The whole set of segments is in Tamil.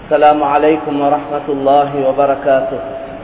السلام عليكم ورحمة الله وبركاته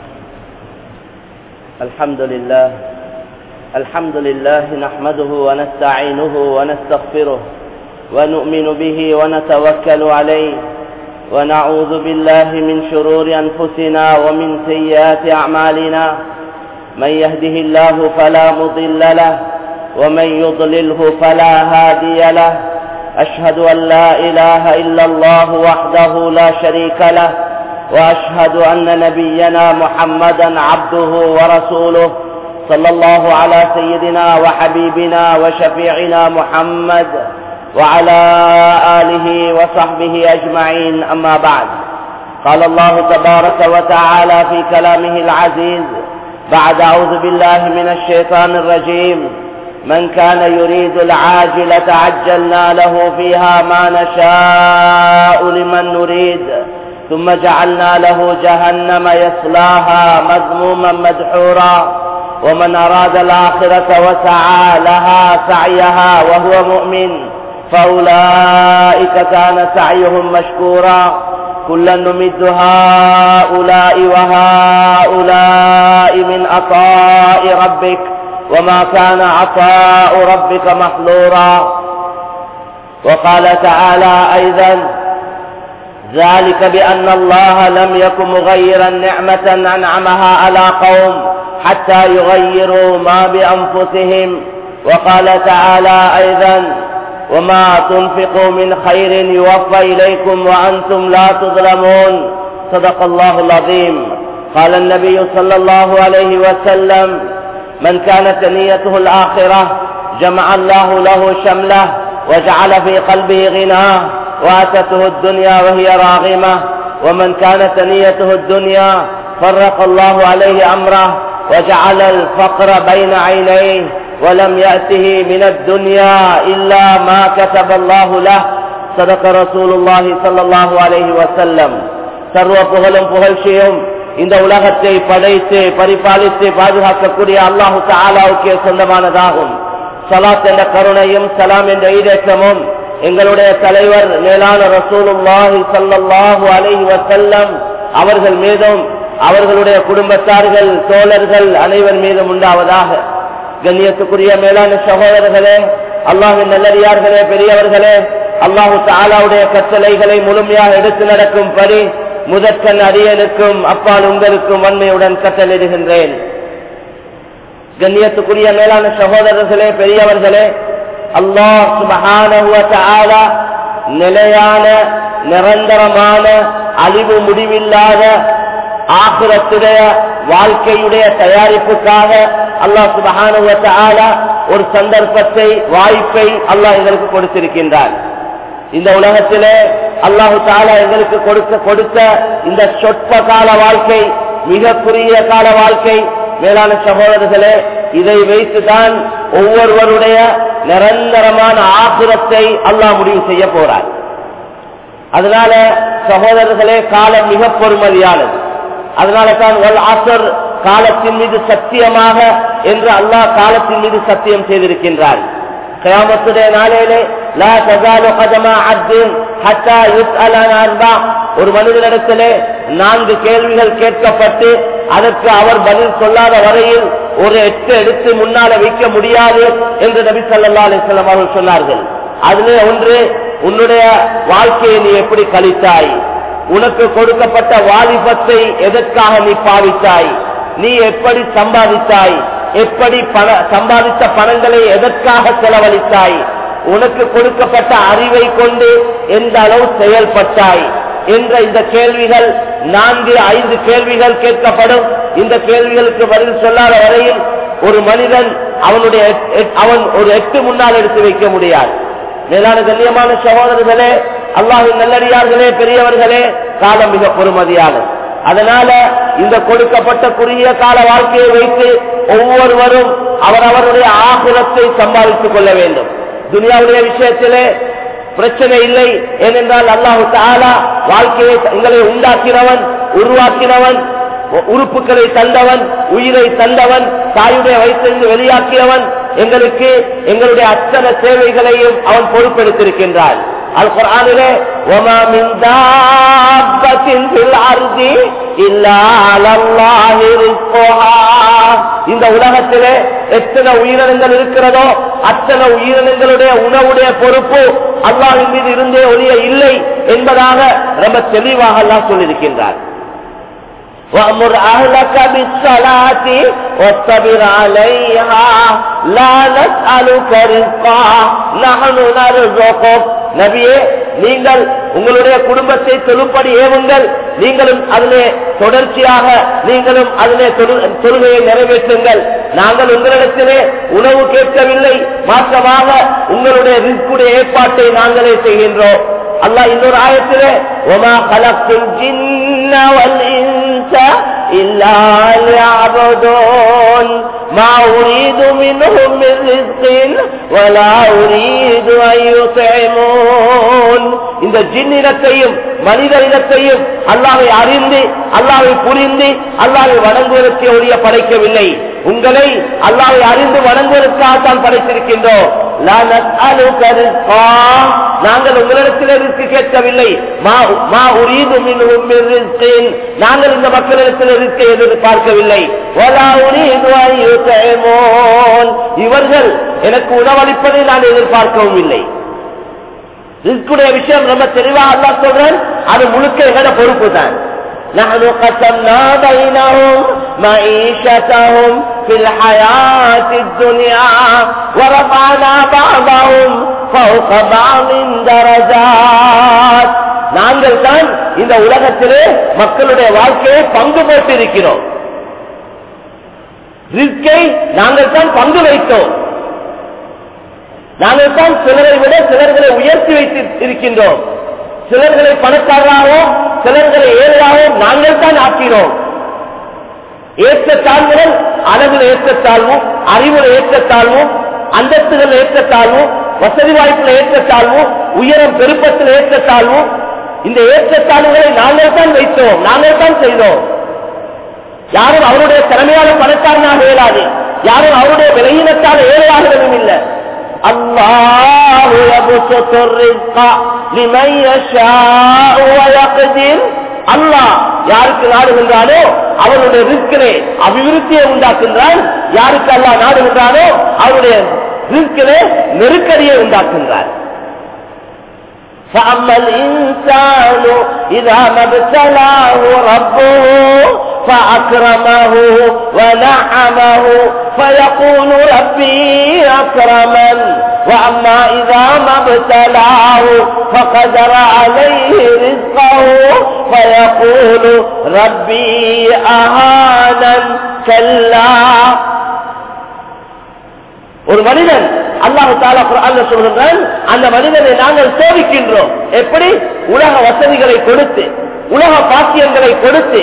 الحمد لله الحمد لله نحمده ونستعينه ونستغفره ونؤمن به ونتوكل عليه ونعوذ بالله من شرور أنفسنا ومن سيئات أعمالنا من يهده الله فلا مضل له ومن يضلله فلا هادي له أشهد أن لا إله إلا الله وحده لا شريك له وأشهد أن نبينا محمدا عبده ورسوله صلى الله على سيدنا وحبيبنا وشفيعنا محمد وعلى آله وصحبه أجمعين أما بعد قال الله تبارك وتعالى في كلامه العزيز بعد أعوذ بالله من الشيطان الرجيم من كان يريد العاجلة عجلنا له فيها ما نشاء لمن نريد ثم جعلنا له جهنم يصلاها مذموما مدحورا ومن أراد الآخرة وسعى لها سعيها وهو مؤمن فأولئك كان سعيهم مشكورا كلا نمد هؤلاء وهؤلاء من عطاء ربك وما كان عطاء ربك محظورا وقال تعالى أيضا ذلك بأن الله لم يكن مغيرا نعمة أنعمها على قوم حتى يغيروا ما بأنفسهم وقال تعالى أيضا وما تنفقوا من خير يوفى إليكم وأنتم لا تظلمون صدق الله العظيم قال النبي صلى الله عليه وسلم من كانت نيته الآخرة جمع الله له شمله وجعل في قلبه غناه واتته الدنيا وهي راغمة ومن كانت نيته الدنيا فرق الله عليه أمره وجعل الفقر بين عينيه ولم يأته من الدنيا إلا ما كتب الله له صدق رسول الله صلى الله عليه وسلم சர்வ புகழும் புகழ்ச்சியும் இந்த உலகத்தை படைத்து பரிபாலித்து பாதுகாக்கக்கூடிய அல்லாஹு தாலாவுக்கே சொந்தமானதாகும் சலாத் என்ற கருணையும் சலாம் என்ற ஈடேற்றமும் எங்களுடைய தலைவர் மேலான ரசூலுல்லாஹி சல்லாஹூ அலஹி வசல்லம் அவர்கள் மீதும் அவர்களுடைய குடும்பத்தார்கள் தோழர்கள் அனைவர் மீதும் உண்டாவதாக கண்ணியத்துக்குரிய மேலான சகோதரர்களே அல்லாஹின் நல்லடியார்களே பெரியவர்களே அல்லாஹு தாலாவுடைய கட்டளைகளை முழுமையாக எடுத்து நடக்கும் படி முதற்கண் அடியனுக்கும் அப்பால் உங்களுக்கும் வன்மையுடன் கட்டளிடுகின்றேன் கண்ணியத்துக்குரிய மேலான சகோதரர்களே பெரியவர்களே அல்லாஹ் சுபகான நிலையான நிரந்தரமான அழிவு முடிவில்லாத ஆசிரத்துடைய வாழ்க்கையுடைய தயாரிப்புக்காக அல்லாஹ் சுபகான ஒரு சந்தர்ப்பத்தை வாய்ப்பை அல்லாஹ் எங்களுக்கு கொடுத்திருக்கின்றார் இந்த உலகத்திலே அல்லாஹு தாலா எங்களுக்கு கொடுக்க கொடுத்த இந்த சொற்ப கால வாழ்க்கை மிக குறுகிய கால வாழ்க்கை மேலான சகோதரர்களே இதை வைத்துதான் ஒவ்வொருவருடைய நிரந்தரமான ஆசுரத்தை அல்லாஹ் முடிவு செய்ய போறார் அதனால சகோதரர்களே காலம் மிக பொறுமதியானது அதனால தான் ஒல் ஆசர் காலத்தின் மீது சத்தியமாக என்று அல்லாஹ் காலத்தின் மீது சத்தியம் செய்திருக்கின்றார் கயாமத்துடைய நாளையிலே லா தசாலு கதமா அத்தின் ஹத்தா யுத் அலா ஒரு மனிதனிடத்திலே நான்கு கேள்விகள் கேட்கப்பட்டு அதற்கு அவர் பதில் சொல்லாத வரையில் ஒரு எட்டு எடுத்து முன்னால வைக்க முடியாது என்று நபி சல்லா அலிஸ்லாம் அவர்கள் சொன்னார்கள் அதிலே ஒன்று உன்னுடைய வாழ்க்கையை நீ எப்படி கழித்தாய் உனக்கு கொடுக்கப்பட்ட வாலிபத்தை எதற்காக நீ பாவித்தாய் நீ எப்படி சம்பாதித்தாய் எப்படி பண சம்பாதித்த பணங்களை எதற்காக செலவழித்தாய் உனக்கு கொடுக்கப்பட்ட அறிவை கொண்டு எந்த அளவு செயல்பட்டாய் என்ற இந்த கேள்விகள் நான்கு ஐந்து கேள்விகள் கேட்கப்படும் இந்த கேள்விகளுக்கு பதில் சொல்லாத வரையில் ஒரு மனிதன் அவனுடைய அவன் ஒரு எட்டு முன்னால் எடுத்து வைக்க முடியாது மேலான கண்ணியமான சகோதரர்களே அல்லாஹின் நல்லடியார்களே பெரியவர்களே காலம் மிக பொறுமதியானது அதனால இந்த கொடுக்கப்பட்ட குறுகிய கால வாழ்க்கையை வைத்து ஒவ்வொருவரும் அவரவருடைய ஆகுலத்தை சம்பாதித்துக் கொள்ள வேண்டும் துனியாவுடைய விஷயத்திலே பிரச்சனை இல்லை ஏனென்றால் அல்லாஹு தாலா வாழ்க்கையை எங்களை உண்டாக்கினவன் உருவாக்கினவன் உறுப்புகளை தந்தவன் உயிரை தந்தவன் தாயுடைய வயிற்றிலிருந்து வெளியாக்கியவன் எங்களுக்கு எங்களுடைய அத்தனை சேவைகளையும் அவன் பொறுப்பெடுத்திருக்கின்றான் அல் குரானிலே وَمَا مِن دَابَّةٍ إلا على الله رزقها இந்த உலகத்திலே எத்தனை உயிரினங்கள் இருக்கிறதோ அத்தனை உயிரினங்களுடைய உணவுடைய பொறுப்பு அல்லாஹின் மீது இருந்தே ஒழிய இல்லை என்பதாக ரொம்ப தெளிவாக அல்லாஹ் சொல்லியிருக்கின்றார் وأمر أهلك بالصلاة واصطبر عليها لا نسألك رزقا نحن نرزقك நபியே நீங்கள் உங்களுடைய குடும்பத்தை தொழுப்படி ஏவுங்கள் நீங்களும் அதிலே தொடர்ச்சியாக நீங்களும் அதிலே தொழு- தொழுகையை நிறைவேற்றுங்கள் நாங்கள் உங்களிடத்திலே உணவு கேட்கவில்லை மாற்றமாக உங்களுடைய ரிஸ்குடைய ஏற்பாட்டை நாங்களே செய்கின்றோம் அல்லாஹ் இன்னொரு ஆயத்திலே ஒமா கலக்குல் ஜின்ன வல் இன்ச இல்லா லியஅபுதூன் ما أريد منهم من رزق ولا أريد أن يطعمون இந்த ஜின் இனத்தையும் மனித இனத்தையும் அல்லாவை அறிந்து அல்லாவை புரிந்து அல்லாவை வணங்குவதற்கு ஒழிய படைக்கவில்லை உங்களை அல்லாவை அறிந்து வணங்குவதற்காக தான் படைத்திருக்கின்றோம் லா நஸ்அலுக ரிஸ்கா. நாங்கள் உங்களிடத்தில் ரிஸ்க் கேட்கவில்லை மா- மா உரீது மின்ஹும் மின் ரிஸ்கின். நாங்கள் இந்த மக்களிடத்தில் ரிஸ்கை எதிர்பார்க்கவில்லை வலா உரீது அன் யுத்இமூன். இவர்கள் எனக்கு உணவளிப்பதை நான் எதிர்பார்க்கவும் இல்லை ரிஸ்குடைய விஷயம் ரொம்ப தெளிவா அல்லாஹ் சொல்றேன் அது முழுக்க எங்கட பொறுப்பு தான் نحن قسمنا بينهم معيشتهم في الحياة الدنيا ورفعنا بعضهم فوق بعض درجات நாங்கள் தான் இந்த உலகத்திலே மக்களுடைய வாழ்க்கையை பங்கு போட்டிருக்கிறோம் ரிஸ்கை நாங்கள் தான் பங்கு வைத்தோம் நாங்கள் தான் சிலரை விட சிலர்களை உயர்த்தி வைத்து இருக்கின்றோம் சிலர்களை பணக்காரராகவும் சிலர்களை ஏழையாகவும் நாங்கள் தான் ஆக்கினோம் ஏற்றத்தாழ்வுகள் அளவில் ஏற்றத்தாழ்வும் அறிவுல ஏற்றத்தாழ்வும் அந்தஸ்துகள் ஏற்றத்தாழ்வும் வசதி வாய்ப்புல ஏற்றத்தாழ்வும் உயரம் பெருப்பத்தில் ஏற்றத்தாழ்வும் இந்த ஏற்றத்தாழ்வுகளை நாங்கள் தான் வைத்தோம் நாங்கள் தான் செய்தோம் யாரும் அவருடைய திறமையான பணக்காரனாக இயலாது யாரும் அவருடைய விலையினத்தால் ஏழையாகிறதும் இல்லை الله يبسط الرزق لمن يشاء ويقدر அல்லாஹ் யாருக்கு நாடுகின்றானோ அவருடைய ரிஸ்கிலே அபிவிருத்தியை உண்டாக்குகின்றான் யாருக்கு அல்லாஹ் நாடுகின்றானோ அவருடைய ரிஸ்கிலே நெருக்கடியை உண்டாக்குகின்றான் فأما الإنسان إذا ما ابتلاه ربه فأكرمه ونعمه فيقول ربي أكرمن وأما إذا ما ابتلاه فقدر عليه رزقه فيقول ربي أهانن كلا ஒரு மனிதன் அல்லாஹு தாலா குர்ஆன்ல சொல்கின்றான் அந்த மனிதனை நாங்கள் சோதிக்கின்றோம் எப்படி உலக வசதிகளை கொடுத்து உலக பாக்கியங்களை கொடுத்து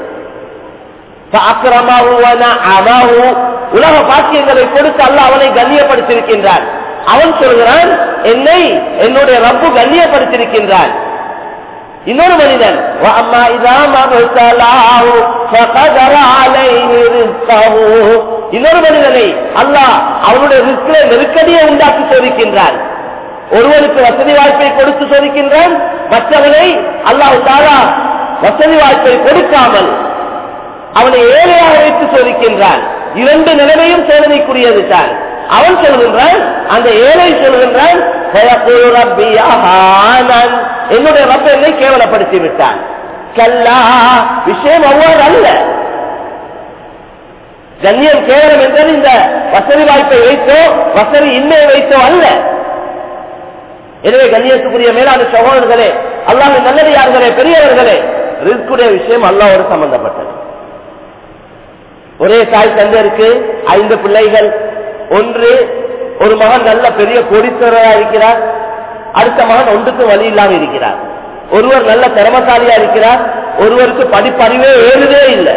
فأكرمه ونعمه உலக பாக்கியங்களை கொடுத்து அல்லாஹ் அவனை கண்ணியப்படுத்தியிருக்கின்றான் அவன் சொல்கிறான் என்னை என்னுடைய ரப்பு கண்ணியப்படுத்தியிருக்கின்றான் இன்னொரு மனிதன் وَأَمَّا إِذَا مَا ابْتَلَاهُ فَقَدَرَ عَلَيْهِ رِزْقَهُ இன்னொரு மனிதனை அல்லாஹ் அவனுடைய ரிஸ்கில நெருக்கடியை உண்டாக்கி சோதிக்கின்றான் ஒருவனுக்கு வசதி வாய்ப்பை கொடுத்து சோதிக்கின்றான் மற்றவனை அல்லாஹ் தாலா வசதி வாய்ப்பை கொடுக்காமல் அவனை ஏழையாக வைத்து சோதிக்கின்றான் இரண்டு நிலைமையும் சோதனைக்குரியது தான் அவன் சொல்கின்றான் அந்த ஏழை சொல்கின்றான் "சயகுலு ரப்பி அஹானன்." என்னுடைய ரப்ப என்னை கேவலப்படுத்தி விட்டான் கல்லா விஷயம் அவ்வாறு அல்ல கண்ணியம் கேவலம் என்றது இந்த வசதி வாய்ப்பை வைத்தோ வசதி இன்மை வைத்தோ அல்ல எனவே கண்ணியத்துக்குரிய மேலான சகோதரர்களே அல்லாஹ் நல்லடியார்களே பெரியவர்களே ரிஸ்குடைய விஷயம் அல்லாவோடு சம்பந்தப்பட்டது ஒரே தாய் தந்தருக்கு ஐந்து பிள்ளைகள் ஒன்று ஒரு மகன் நல்ல பெரிய கோடீஸ்வரரா இருக்கிறார் அடுத்த மகன் ஒன்றுக்கு வழி இல்லாம இருக்கிறார் ஒருவர் நல்ல திறமசாலியா இருக்கிறார் ஒருவருக்கு படிப்பறிவே ஏழுதே இல்லை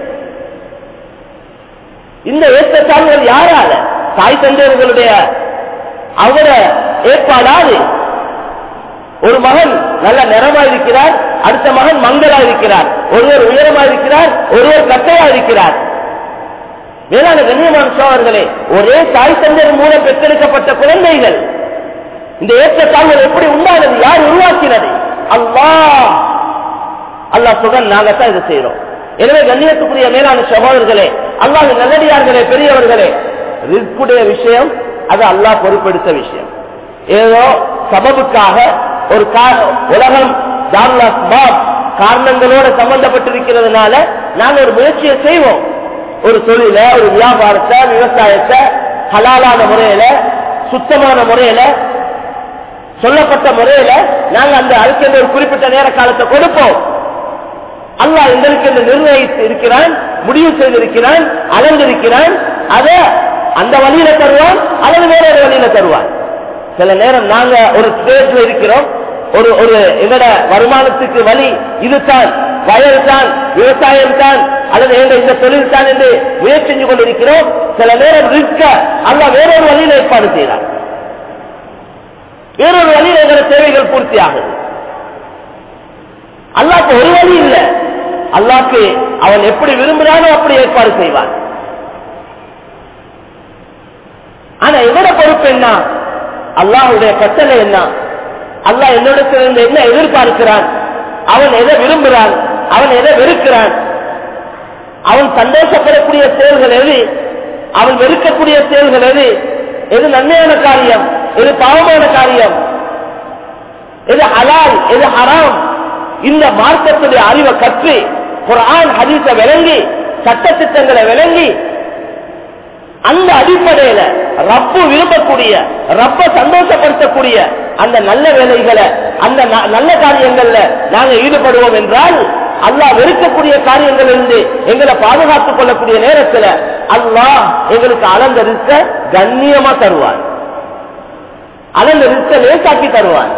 இந்த ஏற்றத்தாழ்வுகள் யாரால தாய் தந்தையர்களுடைய அவர ஏற்பாடாது ஒரு மகன் நல்ல நிறமா இருக்கிறார் அடுத்த மகன் மங்களா இருக்கிறார் ஒருவர் உயரமா இருக்கிறார் ஒருவர் கட்டையா இருக்கிறார் மேலான கண்ணியமான சோழர்களே ஒரே தாய் தந்தையர் மூலம் பெற்றெடுக்கப்பட்ட குழந்தைகள் இந்த ஏற்றத்தாழ்வுகள் எப்படி உண்டானது யார் உருவாக்கினது அல்லாஹ் அல்லாஹ் சொல்றான் நாங்க தான் இதை செய்யறோம் எனவே கண்ணியத்துக்குரிய மேலான சகோதரர்களே அல்லாஹ் நல்லடியார்களே பெரியவர்களே ரிஸ்குடைய விஷயம் அது அல்லாஹ் பொறுப்பெடுத்த விஷயம் ஏதோ சபபுக்காக ஒரு கா- உலகம் தாருல் அஸ்பாப் காரணங்களோட சம்பந்தப்பட்டிருக்கிறதுனால நாங்க ஒரு முயற்சியை செய்வோம் ஒரு தொழில ஒரு வியாபாரத்தை விவசாயத்தை ஹலாலான முறையில சுத்தமான முறையில சொல்லப்பட்ட முறையில நாங்க அந்த அதுக்கு ஒரு குறிப்பிட்ட நேர காலத்தை கொடுப்போம் அல்லாஹ் எங்களுக்கு என்று நிர்ணயித்து இருக்கிறான் முடிவு செய்திருக்கிறான் அளந்திருக்கிறான் அத அந்த வழியில தருவான் அல்லது வேற ஒரு வழியில தருவான் சில நேரம் நாங்க ஒரு ஸ்டேஜ்ல இருக்கிறோம் ஒரு ஒரு எங்கட வருமானத்துக்கு வழி இதுதான் வயல் தான் விவசாயம் தான் அல்லது எங்க இந்த தொழில் தான் என்று முயற்சி செஞ்சு கொண்டிருக்கிறோம் சில நேரம் ரிஸ்க அல்ல வேறொரு வழியில ஏற்பாடு செய்யலாம் வேறொரு வழியில் எங்களோட தேவைகள் பூர்த்தி ஆகுது அல்லாக்கு ஒரு வழி இல்ல அல்லாக்கு அவன் எப்படி விரும்புகிறானோ அப்படி ஏற்பாடு செய்வான் ஆனா எங்களோட பொறுப்பு என்ன அல்லாஹுடைய கட்டளை என்ன அல்லாஹ் என்னிடத்திலிருந்து என்ன எதிர்பார்க்கிறான் அவன் எதை விரும்புகிறான் அவன் எதை வெறுக்கிறான் அவன் சந்தோஷப்படக்கூடிய செயல்கள் எது அவன் வெறுக்கக்கூடிய செயல்கள் எது எது நன்மையான காரியம் எது பாவமான காரியம் எது ஹலால் எது ஹராம் இந்த மார்க்கத்துடைய அறிவை கற்று குர்ஆன் ஹதீஸ விளங்கி சட்டத்திட்டங்களை விளங்கி அந்த அடிப்படையில ரப்பு விரும்பக்கூடிய ரப்ப சந்தோஷப்படுத்தக்கூடிய அந்த நல்ல வேலைகளை அந்த ந- நல்ல காரியங்கள்ல நாங்க ஈடுபடுவோம் என்றால் அல்லாஹ் வெறுக்கக்கூடிய காரியங்கள் இருந்து எங்களை பாதுகாத்துக் கொள்ளக்கூடிய நேரத்துல அல்லாஹ் எங்களுக்கு அளந்த ரிஸ்க கண்ணியமா தருவான் அளந்த ரிஸ்க லேசாக்கி தருவான்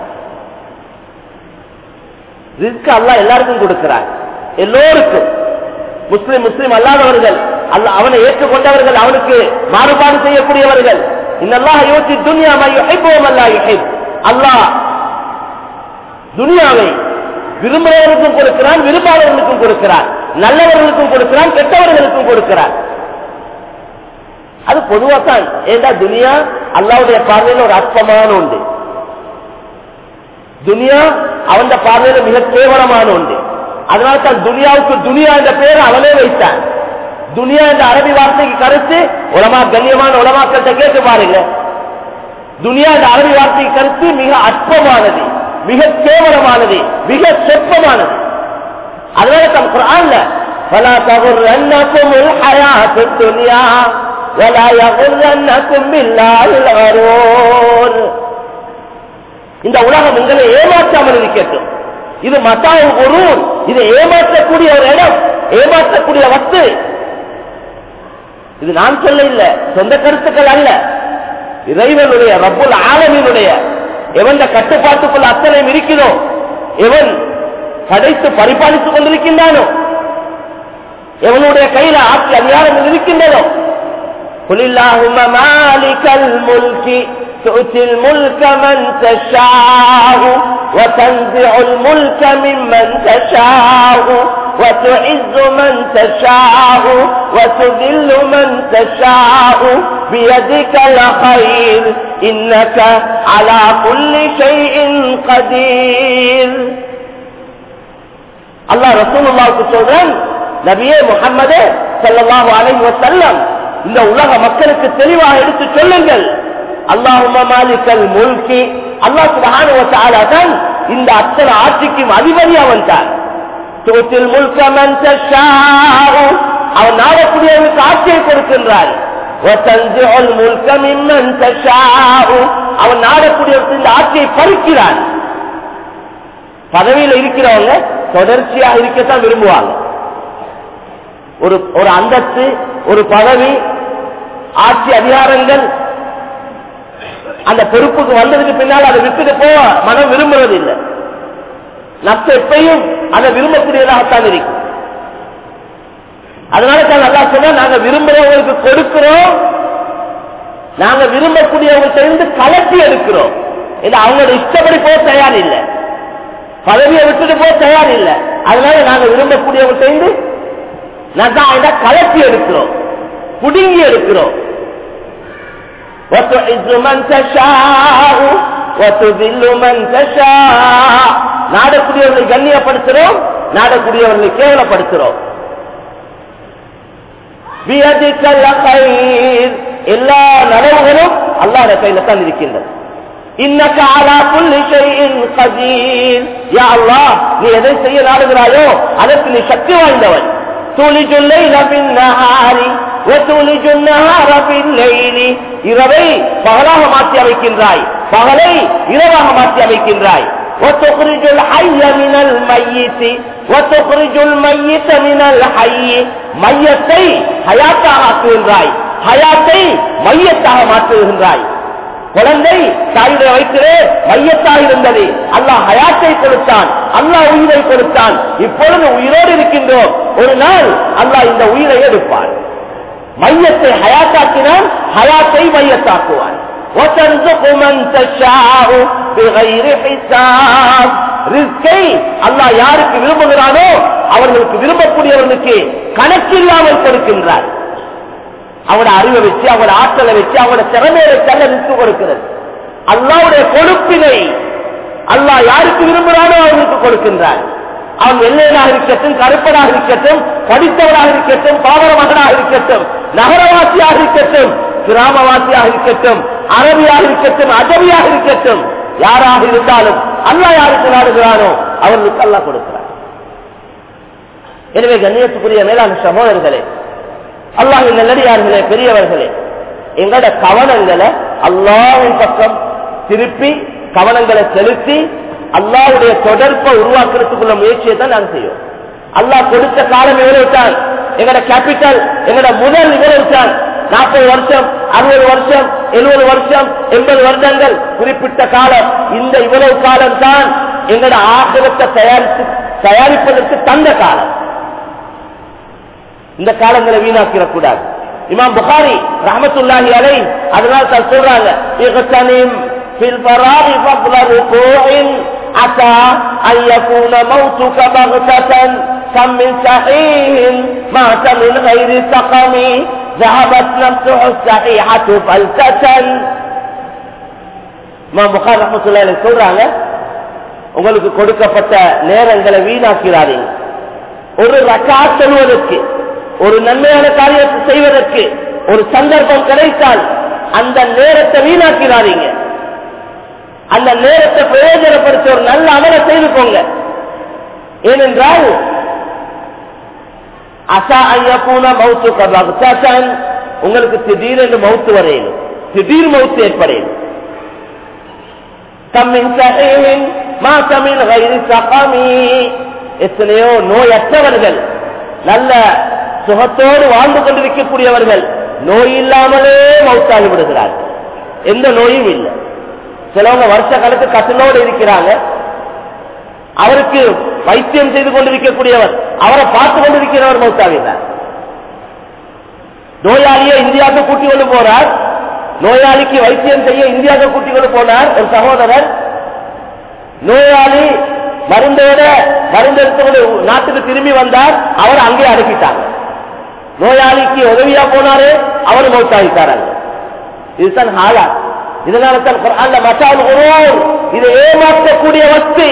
ரிஸ்க் அல்லாஹ் எல்லாருக்கும் கொடுக்கிறார் எல்லோருக்கும் முஸ்லிம் முஸ்லிம் அல்லாதவர்கள் அல்ல அவனை ஏற்றுக்கொண்டவர்கள் அவனுக்கு மாறுபாடு செய்யக்கூடியவர்கள் இன்னல்லாஹ் யோசி துனியா யுஹிப்புவும் அல்லா யுஹிப் அல்லாஹ் துனியாவை விரும்புகிறவர்களுக்கும் கொடுக்கிறான் விரும்பாதவர்களுக்கும் கொடுக்கிறான் நல்லவர்களுக்கும் கொடுக்கிறான் கெட்டவர்களுக்கும் கொடுக்கிறான் அது பொதுவாத்தான் ஏண்டா துனியா அல்லாவுடைய பார்வையில் ஒரு அற்பமான உண்டு துனியா அவன் பார்வையில மிக கேவலமான உண்டு அதனால தான் துனியாவுக்கு துனியா என்ற பெயரை அவனே வைத்தான் துனியா என்ற அரபி வார்த்தைக்கு கருத்து உலமா கண்ணியமான உலமாக்கள்கிட்ட கேட்டு பாருங்க துனியா என்ற அரபி வார்த்தைக்கு கருத்து மிக அற்பமானது மிக கேவலமானது மிக சொற்பமானது அதனால தான் குரான்ல فلا تغرنكم الحياة الدنيا ولا يغرنكم بالله الغرور இந்த உலகம் உங்களை ஏமாற்றாமல் இருக்கட்டும் இது மத்தாவு குரூர் இது ஏமாற்றக்கூடிய ஒரு இடம் ஏமாற்றக்கூடிய வஸ்து இது நான் சொல்ல இல்ல சொந்த கருத்துக்கள் அல்ல இறைவனுடைய ரப்புல் ஆலமினுடைய எவன் கட்டுப்பாட்டுக்குள்ள அத்தனை இருக்கிறோ எவன் படைத்து பரிபாலித்துக் கொண்டிருக்கின்றானோ எவனுடைய கையில ஆட்சி அதிகாரம் இருக்கின்றதோ قل اللهم مالك الملك تؤتي الملك من تشاء وتنزع الملك ممن تشاء وتعز من تشاء وتذل من تشاء بيدك الخير إنك على كل شيء قدير الله رسول الله சொல்றான் நபியே முகம்மதே ஸல்லல்லாஹு அலைஹி வஸல்லம் இந்த உலக மக்களுக்கு தெளிவாக எடுத்து சொல்லுங்கள் அல்லாஹும்ம மாலிக்கல் முல்கி அல்லாஹ் சுப்ஹானஹு வ தஆலா தான் இந்த அத்தனை ஆட்சிக்கும் அதிபதி அவன் தான் துத்தில் முல்க மன் தஷாஉ அவன் நாடக்கூடியவனுக்கு ஆட்சியை கொடுக்கின்றான் وتنزع الملك ممن تشاء அவன் நாடக்கூடியவருக்கு இந்த ஆட்சியை பறிக்கிறான் பதவியில் இருக்கிறவங்க தொடர்ச்சியாக இருக்கத்தான் விரும்புவாங்க ஒரு ஒரு அந்தஸ்து ஒரு பதவி ஆட்சி அதிகாரங்கள் அந்த பொறுப்புக்கு வந்ததுக்கு பின்னால் அதை விட்டுட்டு போக மனம் விரும்புறது இல்லை நப்ச எப்பையும் அதை விரும்பக்கூடியதாகத்தான் இருக்கும் அதனால தான் நல்லா சொன்னா நாங்க விரும்புறவங்களுக்கு கொடுக்கிறோம் நாங்க விரும்பக்கூடியவங்கள்ட்ட இருந்து கலட்டி எடுக்கிறோம் இது அவங்களோட இஷ்டப்படி போக தயார் இல்லை பதவியை விட்டுட்டு போக தயார் இல்லை அதனால நாங்க விரும்பக்கூடியவங்கள்ட்ட இருந்து நான் தான் இதை கலட்டி எடுக்கிறோம் புடுங்கி எடுக்கிறோம் وتعز من تشاء وتذل من تشاء நாடக்கூடியவர்களை கண்ணியப்படுத்துறோம் நாடக்கூடியவர்களை கேவலப்படுத்துறோம் பியதிக்கல் கைர் எல்லா நலவுகளும் அல்லாஹ்வுடைய கையில தான் இருக்கின்றது இன்னக அலா குல்லி ஷைஇன் கதீர் யா அல்லாஹ் நீ எதை செய்ய நாடுகிறாயோ அதற்கு நீ சக்தி வாய்ந்தவன் துலிஜு லைல பின் நஹாரி وتولج النهار في الليل இரவை பகலாக மாற்றி அமைக்கின்றாய் பகலை இரவாக மாற்றி அமைக்கின்றாய் وتخرج الحي من الميت وتخرج الميت من الحي மையத்தை ஹயாத்தாக ஆக்குகின்றாய் ஹயாத்தை மையத்தாக மாற்றுகின்றாய் குழந்தை தாயுடைய வயிற்றிலே மையத்தாக இருந்தது அல்லாஹ் ஹயாத்தை கொடுத்தான் அல்லாஹ் உயிரை கொடுத்தான் இப்பொழுது உயிரோடு இருக்கின்றோம் ஒரு நாள் அல்லாஹ் இந்த உயிரை எடுப்பான் மையத்தை ஹயாத்தாக்கினால் ஹயாத்தை மையத்தாக்குவான் وترزق من تشاء بغير حساب ரிஸ்கை அல்லாஹ் யாருக்கு விரும்புகிறானோ அவர்களுக்கு விரும்பக்கூடியவர்களுக்கு கணக்கில்லாமல் கொடுக்கின்றார் அவனோட அறிவை வச்சு அவனோட ஆற்றலை வச்சு அவனோட திறமையை வச்சு அல்ல ரிஸ்க் கொடுக்கிறது அல்லாவுடைய கொழுப்பினை அல்லாஹ் யாருக்கு விரும்புகிறானோ அவர்களுக்கு கொடுக்கின்றார் அவன் வெள்ளையனாக இருக்கட்டும் கருப்பனாக இருக்கட்டும் படித்தவனாக இருக்கட்டும் பாவர மகனாக இருக்கட்டும் நகரவாசியாக இருக்கட்டும் கிராமவாசியாக இருக்கட்டும் அரபியாக இருக்கட்டும் அஜபியாக இருக்கட்டும் யாராக இருந்தாலும் அல்லாஹ் யாருக்கு நாடுகிறானோ அவர்களுக்கு அல்லாஹ் கொடுக்கிறார் எனவே கண்ணியத்துக்குரிய மேலாண் சகோதரர்களே அல்லாஹின் நல்லடியார்களே பெரியவர்களே எங்களோட கவனங்களை அல்லாவின் பக்கம் திருப்பி கவனங்களை செலுத்தி அல்லாவுடைய தொடர்பை உருவாக்குறதுக்குள்ள முயற்சியை தான் நாங்கள் செய்வோம் அல்லாஹ் கொடுத்த காலம் எவ்வளவு தான் எங்களோட கேபிட்டல் எங்களோட முதல் இவ்வளவு தான் நாற்பது வருஷம் அறுபது வருஷம் எழுபது வருஷம் எண்பது வருடங்கள் குறிப்பிட்ட காலம் இந்த இவ்வளவு காலம் தான் எங்களோட ஆசிரத்தை தயாரித்து தயாரிப்பதற்கு தந்த காலம் இந்த காலங்களை வீணாக்கிடக் கூடாது இமாம் புகாரி ரஹமத்துல்லாஹி அலை அதனால தான் சொல்றாங்க இகத்தனிம் في الفراغ فضل ركوع عسى أن يكون موتك بغتة كم من صحيح مات من غير سقم ذهبت نفسه الصحيحة فلتة இமாம் புகார் ரஹமத்துல்லாஹி அலைஹி சொல்றாங்க உங்களுக்கு கொடுக்கப்பட்ட நேரங்களை வீணாக்கிறாதீங்க ஒரு ரக்கா சொல்வதற்கு ஒரு நன்மையான காரியத்தை செய்வதற்கு ஒரு சந்தர்ப்பம் கிடைத்தால் அந்த நேரத்தை வீணாக்கிறாதீங்க அந்த நேரத்தை பிரயோஜனப்படுத்தி ஒரு நல்ல அமலை செய்து போங்க ஏனென்றால் அசா ஐயப்பூன மவுத்து கபான் உங்களுக்கு திடீரென்று மவுத்து வரையணும் திடீர் மவுத்து ஏற்படையும் தம்மின் சகையின் மாசமின் வயிறு சகாமி எத்தனையோ நோயற்றவர்கள் நல்ல சுகத்தோடு வாழ்ந்து கொண்டிருக்கக்கூடியவர்கள் நோய் இல்லாமலே மௌத்தாகி விடுகிறார்கள் எந்த நோயும் இல்லை சிலவங்க வருஷ காலத்து கட்டணோடு இருக்கிறாங்க அவருக்கு வைத்தியம் செய்து கொண்டிருக்கக்கூடியவர் அவரை பார்த்து கொண்டிருக்கிறவர் மௌத்தாகிறார் நோயாளியை இந்தியாவுக்கு கூட்டி கொண்டு போறார் நோயாளிக்கு வைத்தியம் செய்ய இந்தியாவுக்கு கூட்டி கொண்டு போனார் ஒரு சகோதரர் நோயாளி மருந்தோட மருந்து எடுத்துக்கொண்டு நாட்டுக்கு திரும்பி வந்தார் அவர் அங்கே அடக்கிட்டாங்க நோயாளிக்கு உதவியா போனாரு அவர் மௌத்தாகிட்டாராங்க இதுதான் ஹாலா இதனால தான் குர்ஆன்ல மசால் குரூர் இதை ஏமாற்றக்கூடிய வஸ்து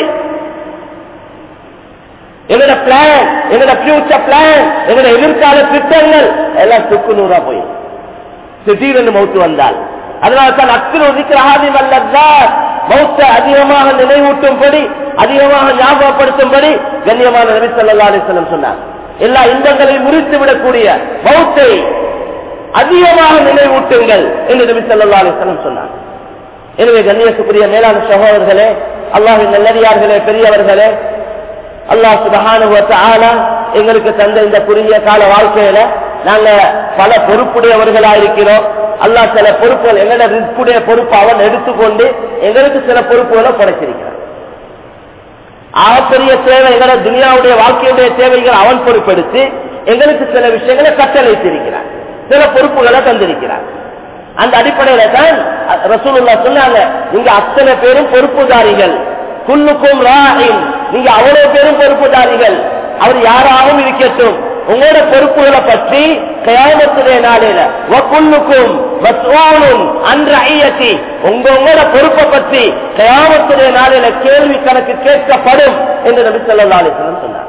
எங்களோட பிளான் எங்களோட ஃபியூச்சர் பிளான் எங்களோட எதிர்கால திட்டங்கள் எல்லாம் சுக்கு நூறா போய் திடீரென்று மௌத்து வந்தால் அதனால தான் அக்கிர ஒதுக்கிறாதி அல்லதார் மௌத்த அதிகமாக நினைவூட்டும்படி அதிகமாக ஞாபகப்படுத்தும்படி கண்ணியமான நபி சொல்லா அலிஸ்லம் சொன்னார் எல்லா இன்பங்களையும் முறித்து விடக்கூடிய மௌத்தை அதிகமாக நினைவூட்டுங்கள் என்று நபி சொல்லா அலிஸ்லம் சொன்னார் எனவே கண்ணியத்துக்குரிய மேலான சகோதரர்களே அல்லாஹின் நல்லடியார்களே பெரியவர்களே அல்லாஹ் சுபகானுவத்த எங்களுக்கு தந்த இந்த குறுகிய கால வாழ்க்கையில நாங்க பல பொறுப்புடையவர்களா இருக்கிறோம் அல்லாஹ் சில பொறுப்புகள் எங்களோட ரிஸ்குடைய பொறுப்பு அவன் எடுத்துக்கொண்டு எங்களுக்கு சில பொறுப்புகளை படைச்சிருக்கிறான் ஆகப்பெரிய தேவை எங்களோட துனியாவுடைய வாழ்க்கையுடைய தேவைகள் அவன் பொறுப்பெடுத்து எங்களுக்கு சில விஷயங்களை கட்டளைத்திருக்கிறான் சில பொறுப்புகளை தந்திருக்கிறான் அந்த அடிப்படையில தான் ரசூலுல்லா சொன்னாங்க நீங்க அத்தனை பேரும் பொறுப்புதாரிகள் குல்லுக்கும் ராஹின் நீங்க அவ்வளவு பேரும் பொறுப்புதாரிகள் அவர் யாராகவும் இருக்கட்டும் உங்களோட பொறுப்புகளை பற்றி கயாமத்துடைய நாளையில வக்குள்ளுக்கும் மஸ்ஊலும் அன்ற ஐயத்தி உங்க உங்களோட பொறுப்பை பற்றி கயாமத்துடைய நாளையில கேள்வி கணக்கு கேட்கப்படும் என்று நபி ஸல்லல்லாஹு அலைஹி வஸல்லம் சொன்னார்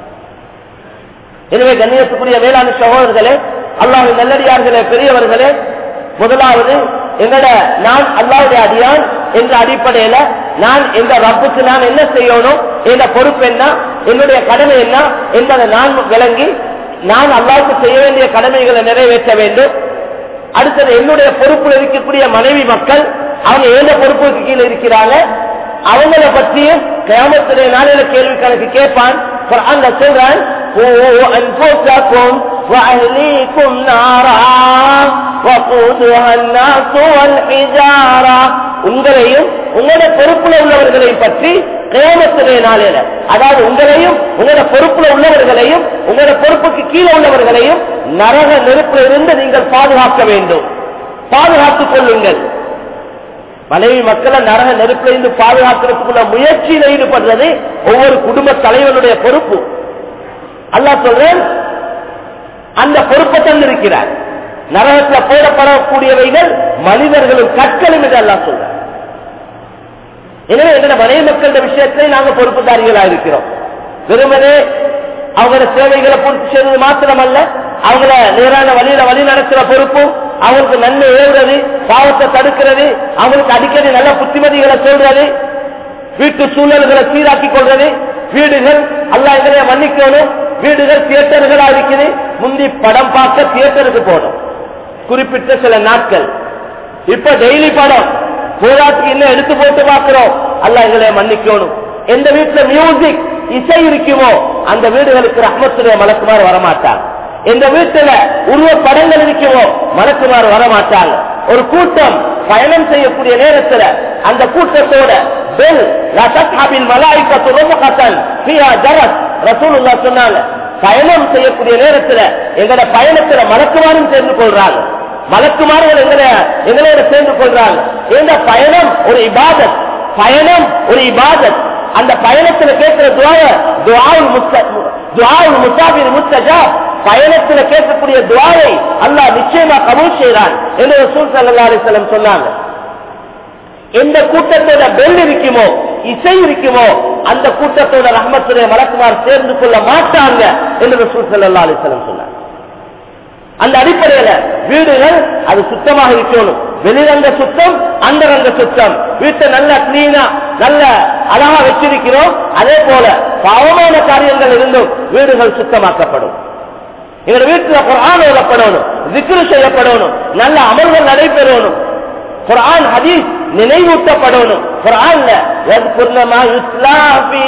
எனவே கண்ணியத்துக்குரிய வேளாண் சகோதரர்களே அல்லாஹ் நல்லடியார்களே பெரியவர்களே முதலாவது எங்கட நான் அல்லாவுடைய அடியான் என்ற அடிப்படையில நான் எந்த ரப்புக்கு நான் என்ன செய்யணும் என்ற பொறுப்பு என்ன என்னுடைய கடமை என்ன என்பதை நான் விளங்கி நான் அல்லாவுக்கு செய்ய வேண்டிய கடமைகளை நிறைவேற்ற வேண்டும் அடுத்தது என்னுடைய பொறுப்பில் இருக்கக்கூடிய மனைவி மக்கள் அவங்க எந்த பொறுப்புக்கு கீழே இருக்கிறாங்க அவங்கள பற்றியும் கிராமத்துடைய நாளில கேள்வி கணக்கு கேட்பான் அந்த சொல்றான் قوا أنفسكم وأهليكم نارا وقودها الناس والحجارة உங்களையும் உங்களோட பொறுப்புல உள்ளவர்களை பற்றி கிராமத்துடைய நாளில அதாவது உங்களையும் உங்களோட பொறுப்புல உள்ளவர்களையும் உங்களோட பொறுப்புக்கு கீழே உள்ளவர்களையும் நரக நெருப்பில் இருந்து நீங்கள் பாதுகாக்க வேண்டும் பாதுகாத்துக் கொள்ளுங்கள் மனைவி மக்களை நரக நெருப்பிலிருந்து பாதுகாக்கிறதுக்குள்ள முயற்சியில் ஈடுபடுறது ஒவ்வொரு குடும்ப தலைவனுடைய பொறுப்பு அல்லா சொல்றேன் அந்த பொறுப்பை தந்திருக்கிறார் நரகத்தில் போடப்படக்கூடியவைகள் மனிதர்களும் கற்களும் என்று அல்லா சொல்ற எனவே எங்களோட மனைவி மக்களோட விஷயத்திலே நாங்க பொறுப்புதாரிகளா இருக்கிறோம் வெறுமனே அவங்களோட சேவைகளை பூர்த்தி செய்வது மாத்திரமல்ல அவங்கள நேரான வழியில வழி நடத்துற பொறுப்பும் அவங்களுக்கு நன்மை ஏவுறது பாவத்தை தடுக்கிறது அவங்களுக்கு அடிக்கடி நல்ல புத்திமதிகளை சொல்றது வீட்டு சூழல்களை சீராக்கி கொள்றது வீடுகள் அல்லா எங்களைய மன்னிக்கணும் வீடுகள் தியேட்டர்களா இருக்குது முந்தி படம் பார்க்க தியேட்டருக்கு போனோம் குறிப்பிட்ட சில நாட்கள் இப்ப டெய்லி படம் போராட்டுக்கு இன்னும் எடுத்து போட்டு பார்க்கிறோம் அல்ல எங்களை மன்னிக்கணும் எந்த வீட்டுல மியூசிக் இசை இருக்குமோ அந்த வீடுகளுக்கு ரஹ்மத்துடைய மலக்குமார் வரமாட்டாங்க எந்த வீட்டுல உருவ படங்கள் இருக்குமோ மலக்குமார் வரமாட்டாங்க ஒரு கூட்டம் பயணம் செய்யக்கூடிய நேரத்துல அந்த கூட்டத்தோட பெல் ரசத்ஹாபில் மலாய்க்கத்து ரோமகத்தன் பியா ஜரத் ரசூலுல்லா சொன்னாங்க பயணம் செய்யக்கூடிய நேரத்துல எங்களோட பயணத்துல மலக்குமாரும் சேர்ந்து கொள்றாங்க மலக்குமார்கள் எங்களை எங்களோட சேர்ந்து கொள்றாங்க இந்த பயணம் ஒரு இபாதத் பயணம் ஒரு இபாதத் அந்த பயணத்துல கேட்கிற துவாய துவாவுல் துவாவுல் முசாபிர் முஸ்தஜா பயணத்துல கேட்கக்கூடிய துவாயை அல்லாஹ் நிச்சயமா கபூல் செய்கிறான் என்று ரசூல் ஸல்லல்லாஹு அலைஹி வஸல்லம் சொன்னாங்க எந்த கூட்டத்தோட பெல் இருக்குமோ இசை இருக்குமோ அந்த கூட்டத்தோட ரஹமத்துடைய மலக்குமார் சேர்ந்து கொள்ள மாட்டாங்க என்று ரசூல் ஸல்லல்லாஹு அலைஹி வஸல்லம் சொன்னாங்க அந்த அடிப்படையில வீடுகள் அது சுத்தமாக இருக்கணும் வெளிரங்க சுத்தம் அந்தரங்க சுத்தம் வீட்டை நல்ல கிளீனா நல்ல அழகா வச்சிருக்கிறோம் அதே போல பாவமான காரியங்கள் இருந்தும் வீடுகள் சுத்தமாக்கப்படும் எங்க வீட்டுல குரான் ஓதப்படணும் விக்ரு செய்யப்படணும் நல்ல அமல்கள் நடைபெறணும் குரான் ஹதீஸ் நினைவூட்டப்படணும் குரான்ல يذكرنما يتلى في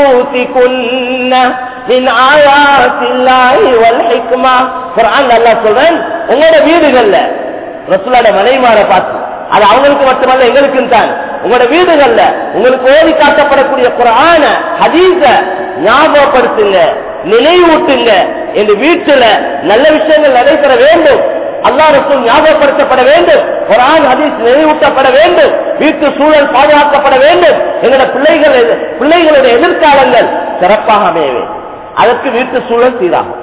بيوتكن من آيات الله والحكمة குரான் அல்லாஹ் சொல்றேன் உங்களோட வீடுகள்ல ரசூலோட மனைமார பார்த்து அது அவங்களுக்கு மட்டுமல்ல எங்களுக்கும் தான் உங்களோட வீடுகள்ல உங்களுக்கு ஓதி காட்டப்படக்கூடிய குரான ஹதீஸ ஞாபகப்படுத்துங்க நினைவூட்டுங்க என்று வீட்டுல நல்ல விஷயங்கள் நடைபெற வேண்டும் அல்லா ரசூல் ஞாபகப்படுத்தப்பட வேண்டும் குரான் ஹதீஸ் நினைவூட்டப்பட வேண்டும் வீட்டு சூழல் பாதுகாக்கப்பட வேண்டும் எங்களோட பிள்ளைகள் பிள்ளைகளுடைய எதிர்காலங்கள் சிறப்பாக அமைய வேண்டும் அதற்கு வீட்டு சூழல் சீராகும்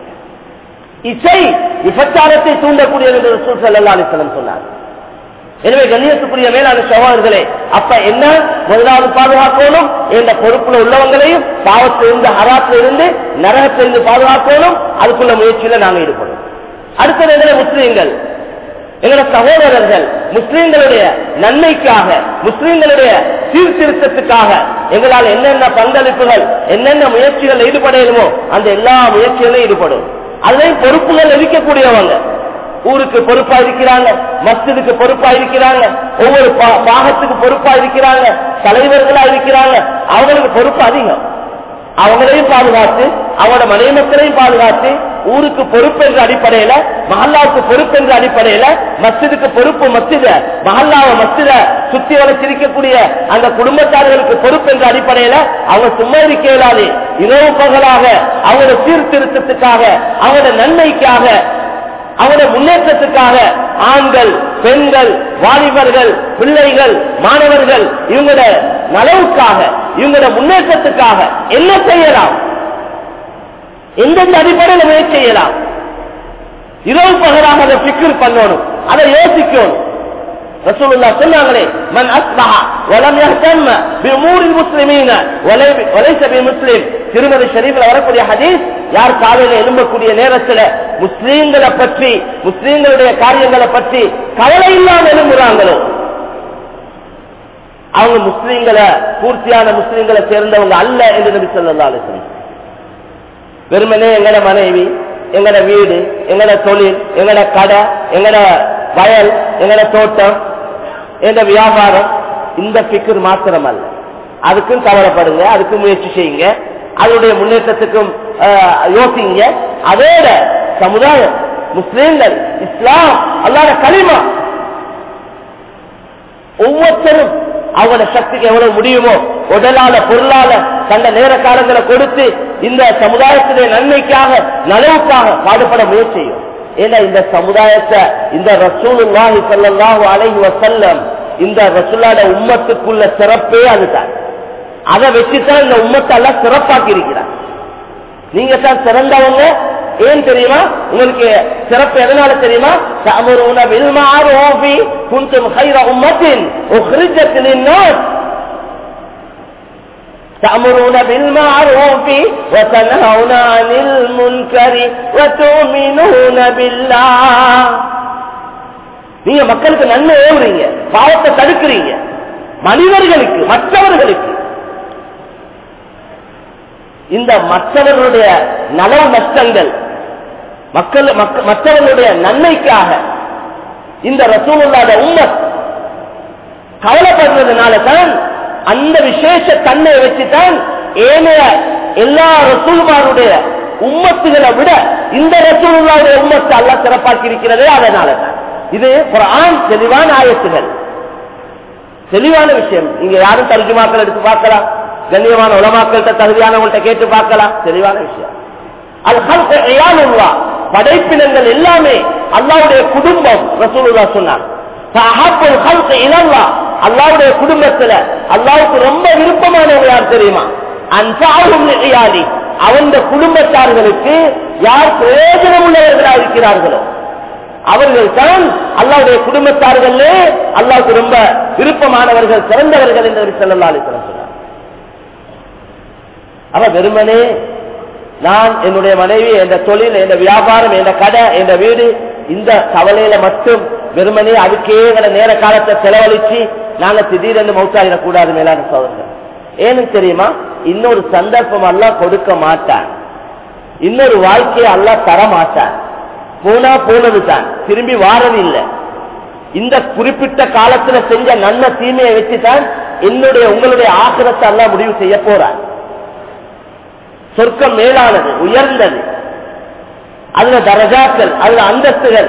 இசை விபச்சாரத்தை தூண்டக்கூடியது என்று ரசூல் ஸல்லல்லாஹு அலைஹி வஸல்லம் சொன்னார் எனவே கண்ணியத்துக்குரிய மேலான சகோதரர்களே அப்ப என்ன முதலாவது பாதுகாக்கணும் என்ற பொறுப்புல உள்ளவங்களையும் பாவத்திலிருந்து ஹராத்திலிருந்து நரகத்திலிருந்து பாதுகாக்கணும் அதுக்குள்ள முயற்சியில நாங்க ஈடுபடும் அடுத்தது எங்களை முஸ்லீம்கள் எங்களோட சகோதரர்கள் முஸ்லீம்களுடைய நன்மைக்காக முஸ்லீம்களுடைய சீர்திருத்தத்துக்காக எங்களால் என்னென்ன பங்களிப்புகள் என்னென்ன முயற்சிகள் ஈடுபடணுமோ அந்த எல்லா முயற்சிகளிலும் ஈடுபடும் அதுலயும் பொறுப்புகள் இருக்கக்கூடியவங்க ஊருக்கு பொறுப்பா இருக்கிறாங்க மஸ்ஜிதுக்கு பொறுப்பா இருக்கிறாங்க ஒவ்வொரு பா- பாகத்துக்கு பொறுப்பா இருக்கிறாங்க தலைவர்களா இருக்கிறாங்க அவங்களுக்கு பொறுப்பு அதிகம் அவங்களையும் பாதுகாத்து அவங்களோட மனைவி மக்களையும் பாதுகாத்து ஊருக்கு பொறுப்பு என்ற அடிப்படையில மஹல்லாவுக்கு பொறுப்பு என்ற அடிப்படையில மஸ்ஜிதுக்கு பொறுப்பு மஸ்ஜித மஹல்லாவ மஸ்ஜித சுத்தி வளைச்சிருக்கக்கூடிய அந்த குடும்பத்தார்களுக்கு பொறுப்பு என்ற அடிப்படையில அவங்க சும்மா இருக்க இயலாது இரவு பகலாக அவங்களோட சீர்திருத்தத்துக்காக அவங்களோட நன்மைக்காக அவங்களோட முன்னேற்றத்துக்காக ஆண்கள் பெண்கள் வாலிபர்கள் பிள்ளைகள் மாணவர்கள் இவங்களோட நலவுக்காக இவங்களோட முன்னேற்றத்துக்காக என்ன செய்யலாம் எந்தெந்த அடிப்படையில் முயற்சி செய்யலாம் இரவு பகலாக அதை பிக்கர் பண்ணணும் அதை யோசிக்கணும் ரசூலுல்லா சொன்னாங்களே மன் அஸ்பஹ வலம் யஹ்தம் பிஉமூரில் முஸ்லிமீன வலை- வலைஸ பிமுஸ்லிம் திருமதி ஷரீஃப்ல வரக்கூடிய ஹதீஸ் யார் காலையில எழும்பக்கூடிய நேரத்துல முஸ்லீம்களை பற்றி முஸ்லீம்களுடைய காரியங்களை பற்றி கவலை இல்லாம எழும்புறாங்களோ அவங்க முஸ்லீம்களை பூர்த்தியான முஸ்லீம்களை சேர்ந்தவங்க அல்ல என்று நபி ஸல்லல்லாஹு அலைஹி வஸல்லம் வெறுமனே எங்கட மனைவி எங்கட வீடு எங்கட தொழில் எங்கட கடை எங்கட வயல் எங்கட தோட்டம் எங்க வியாபாரம் இந்த பிக்கர் மாத்திரம் அல்ல அதுக்கும் கவலைப்படுங்க அதுக்கும் முயற்சி செய்யுங்க அதனுடைய முன்னேற்றத்துக்கும் ஆஹ், யோசிங்க அதோட சமுதாயம் முஸ்லீம்கள் இஸ்லாம் அல்லாத களிமா ஒவ்வொருத்தரும் அவங்களோட சக்திக்கு எவ்வளவு முடியுமோ உடலால பொருளால தந்த நேர காலங்களை கொடுத்து இந்த சமுதாயத்துடைய நன்மைக்காக நலவுக்காக பாடுபட முயற்சி செய்யும் ஏன்னா இந்த சமுதாயத்தை இந்த ரசூலுல்லாஹி ஸல்லல்லாஹு அலைஹி வஸல்லம் இந்த ரசூலாட உம்மத்துக்குள்ள சிறப்பே அதுதான் அதை வச்சுதான் இந்த உம்மத்தை எல்லாம் சிறப்பாக்கி இருக்கிறார் நீங்க தான் சிறந்தவங்க ஏன் தெரியுமா உங்களுக்கு சிறப்பு எதனால தெரியுமா تأمرون بالمعروف كنتم خير أمة أخرجت للناس تأمرون بالمعروف وتنهون عن المنكر وتؤمنون بالله நீங்க மக்களுக்கு நன்மை ஏவுறீங்க பாவத்தை தடுக்கிறீங்க மனிதர்களுக்கு மற்றவர்களுக்கு இந்த மற்றவர்களுடைய நலவு நஷ்டங்கள் மக்கள் மக்க- மற்றவர்களுடைய நன்மைக்காக இந்த ரசூலுல்லாத உம்மத் கவலைப்படுறதுனால தான் அந்த விசேஷ தன்மையை வச்சுதான் ஏனைய எல்லா ரசூல்மாருடைய உம்மத்துகளை விட இந்த ரசூலுல்லாவுடைய உம்மத்தை அல்ல சிறப்பாக்கி இருக்கிறதே அதனால தான் இது குர்ஆன் தெளிவான ஆயத்துகள் தெளிவான விஷயம் நீங்க யாரும் தர்ஜுமாக்கள் எடுத்து பார்க்கலாம் கண்ணியமான உலமாக்கள்கிட்ட தகுதியானவங்கள்ட்ட கேட்டு பார்க்கலாம் தெளிவான விஷயம் அல் ஹல்கு இயாலுல்லாஹ். படைப்பினங்கள் எல்லாமே அல்லாவுடைய குடும்பம் ரசூலுல்லாஹ் சொன்னார் ஃபஅஹப்புல் ஹல்கு இலல்லாஹ். அல்லாவுடைய குடும்பத்துல அல்லாவுக்கு ரொம்ப விருப்பமானவங்க யார் தெரியுமா அன்சாவும் இயாலி அவன் குடும்பத்தார்களுக்கு யார் பிரயோஜனம் உள்ளவர்களாக இருக்கிறார்களோ அவர்கள் தான் அல்லாவுடைய குடும்பத்தார்கள் அல்லாவுக்கு ரொம்ப விருப்பமானவர்கள் சிறந்தவர்கள் என்று செல்லல்லா அலிஸ்லாம் சொன்னார் அவ வெறுமனே நான் என்னுடைய மனைவி என்ற தொழில் என்ற வியாபாரம் என்ற கடை என்ற வீடு இந்த கவலையில மட்டும் வெறுமனே அதுக்கே எங்கட நேர காலத்தை செலவழிச்சு நாங்க திடீரென்று மௌத்தாகிடக்கூடாது மேலான சோதர்கள் ஏன்னு தெரியுமா இன்னொரு சந்தர்ப்பம் எல்லாம் கொடுக்க மாட்டான் இன்னொரு வாழ்க்கையை அல்லாஹ் தர மாட்டான் போனா போனது தான் திரும்பி வாரது இல்லை இந்த குறிப்பிட்ட காலத்துல செஞ்ச நன்மை தீமையை வச்சுதான் என்னுடைய உங்களுடைய ஆசிரத்தை எல்லாம் முடிவு செய்ய போறார் சொர்க்கம் மேலானது உயர்ந்தது அதுல தரஜாக்கள் அதுல அந்தஸ்துகள்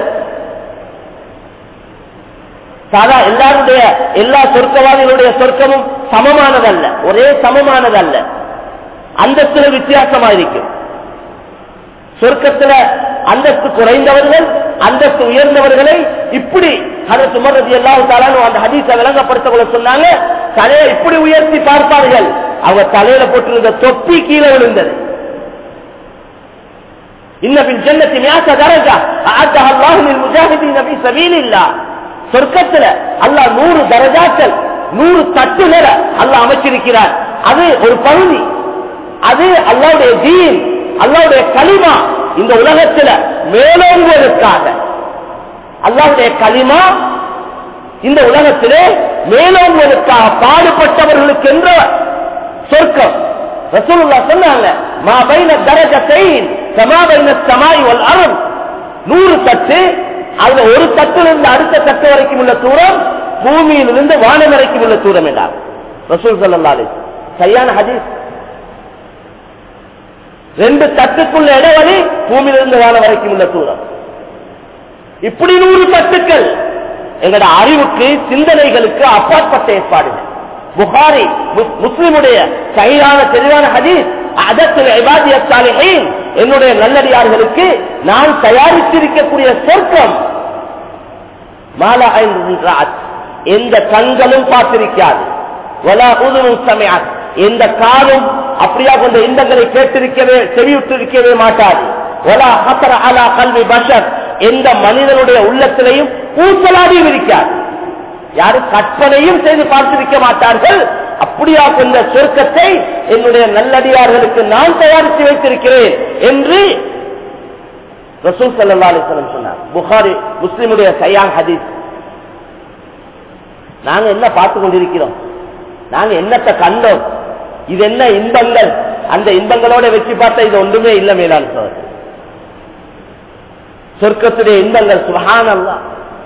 சாதா எல்லாருடைய எல்லா சொர்க்கவாதிகளுடைய சொர்க்கமும் சமமானதல்ல ஒரே சமமானதல்ல அந்தஸ்துல வித்தியாசமா இருக்கும் சொர்க்கத்துல அந்தஸ்து குறைந்தவர்கள் அந்தஸ்து உயர்ந்தவர்களை இப்படி அதை சுமரதி எல்லாம் தாலும் அந்த ஹதீஸை விளங்கப்படுத்த சொன்னாங்க தலையை இப்படி உயர்த்தி பார்ப்பார்கள் அவங்க தலையில போட்டிருந்த தொப்பி கீழே விழுந்தது இன்னபின் ஜன்னத்தி மியாச தரஜா ஆத்தஹ அல்லாஹு லில் முஜாஹிதீன ஃபீ சபீலில்லாஹ் சொர்க்கத்துல அல்லாஹ் நூறு தரஜாக்கள் நூறு தட்டுகளை அல்லாஹ் அமைச்சிருக்கிறார் அது ஒரு பகுதி அது அல்லாவுடைய தீன் அல்லாவுடைய களிமா இந்த உலகத்துல மேலோங்குவதற்காக அல்லாவுடைய களிமா இந்த உலகத்திலே மேலோங்குவதற்காக பாடுபட்டவர்களுக்கு என்ற சொர்க்கம் ரசூலுல்லா சொன்னாங்க மா பைன தரஜத்தைன் சமா பைன சமாய் வல் அருள் நூறு தட்டு அதுல ஒரு தட்டுல இருந்து அடுத்த தட்டு வரைக்கும் உள்ள தூரம் பூமியிலிருந்து வானம் வரைக்கும் உள்ள தூரம் என்றார் ரசூல் சல்லா சரியான ஹதீஸ் ரெண்டு தட்டுக்குள்ள இடைவெளி பூமியிலிருந்து வானம் வரைக்கும் உள்ள தூரம் இப்படி நூறு தட்டுக்கள் எங்களோட அறிவுக்கு சிந்தனைகளுக்கு அப்பாற்பட்ட ஏற்பாடுகள் புகாரி முஸ்- முஸ்லிமுடைய சைரான தெளிவான ஹதீஸ் அதத்தில் இபாதியத்தாலிஹீன் என்னுடைய நல்லடியார்களுக்கு நான் தயாரித்திருக்கக்கூடிய சொர்க்கம் மாலா ராத் எந்த கண்களும் பார்த்திருக்காது வலா உதுவும் சமயாத் எந்த காரும் அப்படியா கொண்ட இன்பங்களை கேட்டிருக்கவே செவியுற்றிருக்கவே மாட்டாது ஒலா ஹசர அலா கல்வி பஷர் எந்த மனிதனுடைய உள்ளத்திலையும் கூச்சலாடியும் இருக்காது யாரும் கற்பனையும் செய்து பார்த்திருக்க மாட்டார்கள் அப்படியா கொண்ட சொர்க்கத்தை என்னுடைய நல்லடியார்களுக்கு நான் தயாரித்து வைத்திருக்கிறேன் என்று ரசூல் சல்லா அலிஸ்லம் சொன்னார் புகாரி முஸ்லிமுடைய சயான் ஹதீஸ் நாங்க என்ன பார்த்து கொண்டிருக்கிறோம் நாங்க என்னத்தை கண்டோம் இது என்ன இன்பங்கள் அந்த இன்பங்களோட வச்சு பார்த்தா இது ஒன்றுமே இல்லை மேலான சோதர் சொர்க்கத்துடைய இன்பங்கள் சுகான் அல்லா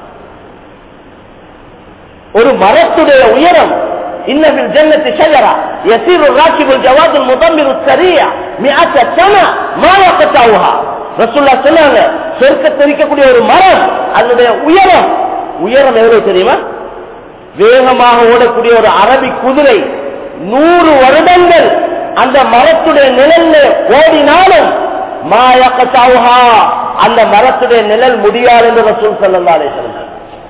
ஒரு மரத்துடைய உயரம் இன்னபில் ஜன்னத்து ஷஜரா يسير الراكب الجواد المضمر السريع مئة سنة ما يقطعها ரசூல்லா சொன்னாங்க சொர்க்கத்தில் இருக்கக்கூடிய ஒரு மரம் அதனுடைய உயரம் உயரம் எவ்வளவு தெரியுமா வேகமாக ஓடக்கூடிய ஒரு அரபி குதிரை நூறு வருடங்கள் அந்த மரத்துடைய நிழல்ல ஓடினாலும் மாயக்கத்தாவுஹா அந்த மரத்துடைய நிழல் முடியாது என்று ரசூல் சல்லா அலிஸ்வரம்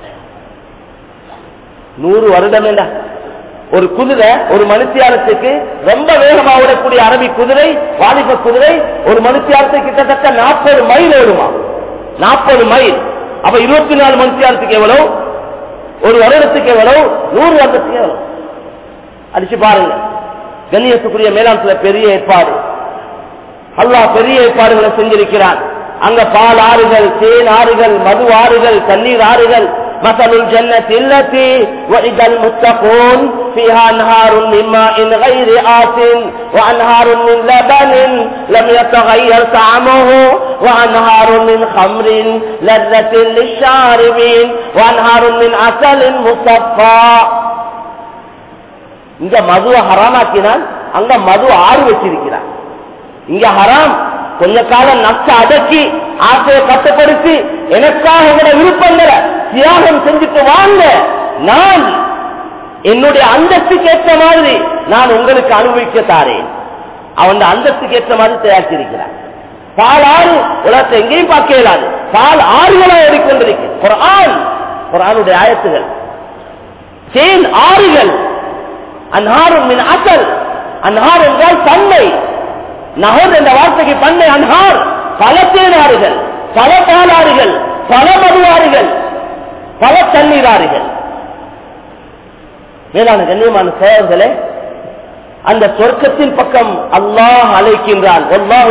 நூறு வருடம் என்ன ஒரு குதிரை ஒரு மனுஷியாரத்துக்கு ரொம்ப வேகமா ஓடக்கூடிய அரபி குதிரை வாலிப குதிரை ஒரு மனுஷியாரத்துக்கு கிட்டத்தட்ட நாற்பது மைல் ஓடுமா நாற்பது மைல் அப்ப இருபத்தி நாலு மனுஷியாரத்துக்கு எவ்வளவு ஒரு வருடத்துக்கு எவ்வளவு நூறு வருடத்துக்கு எவ்வளவு அடிச்சு பாருங்க கண்ணியத்துக்குரிய மேலாண் சில பெரிய ஏற்பாடு அல்லாஹ் பெரிய ஏற்பாடுகளை செஞ்சிருக்கிறான் அங்க பால் ஆறுகள் தேன் ஆறுகள் மது ஆறுகள் தண்ணீர் ஆறுகள் مثل الجنة التي وعد المتقون فيها انهار من ماء غير آت وانهار من لبن لم يتغير طعمه وانهار من خمر لذة للشاربين وانهار من عسل مصفى இங்க மதுவை ஹராமாக்கினால் அங்க மது ஆறு வச்சிருக்கிறார் இங்க ஹராம் கொஞ்ச காலம் நஷ்ட அடக்கி ஆசையை கட்டுப்படுத்தி எனக்காக உங்களோட விருப்பங்களை தியாகம் செஞ்சுட்டு வாங்க நான் என்னுடைய அந்தஸ்துக்கு ஏற்ற மாதிரி நான் உங்களுக்கு அனுபவிக்க தாரேன் அவன் அந்தஸ்துக்கு ஏற்ற மாதிரி தயாரிச்சிருக்கிறான் பால் ஆறு உலகத்தை எங்கேயும் பார்க்க இயலாது பால் ஆறுகளா ஓடிக்கொண்டிருக்கு குரான் குரானுடைய ஆயத்துகள் தேன் ஆறுகள் அன்ஹாரும் மின் அசல் அன்ஹார் என்றால் தன்மை நகர் என்ற வார்த்தைக்கு பண்ணை அன்ஹார் பல தேனாறுகள் பல பாலாறுகள் பல மதுவாறுகள் பல தண்ணீராறுகள் மேலான கண்ணியமான செயல்களே அந்த சொர்க்கத்தின் பக்கம் அல்லாஹ் அழைக்கின்றான்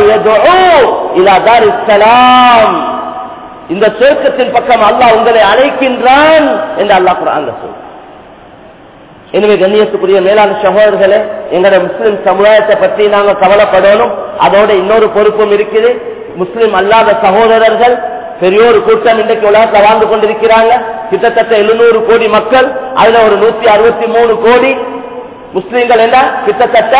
இந்த சொர்க்கத்தின் பக்கம் அல்லாஹ் உங்களை அழைக்கின்றான் என்று அல்லாஹ் குரான் சொல் எனவே கண்ணியத்துக்குரிய மேலான சகோதரர்களே எங்களோட முஸ்லிம் சமுதாயத்தை பற்றி நாங்க கவலைப்படணும் அதோட இன்னொரு பொறுப்பும் இருக்குது முஸ்லிம் அல்லாத சகோதரர்கள் பெரியோரு கூட்டம் இன்றைக்கு உலகத்தில் வாழ்ந்து கொண்டிருக்கிறாங்க கிட்டத்தட்ட எழுநூறு கோடி மக்கள் அதுல ஒரு நூத்தி அறுபத்தி மூணு கோடி முஸ்லிம்கள் என்ன கிட்டத்தட்ட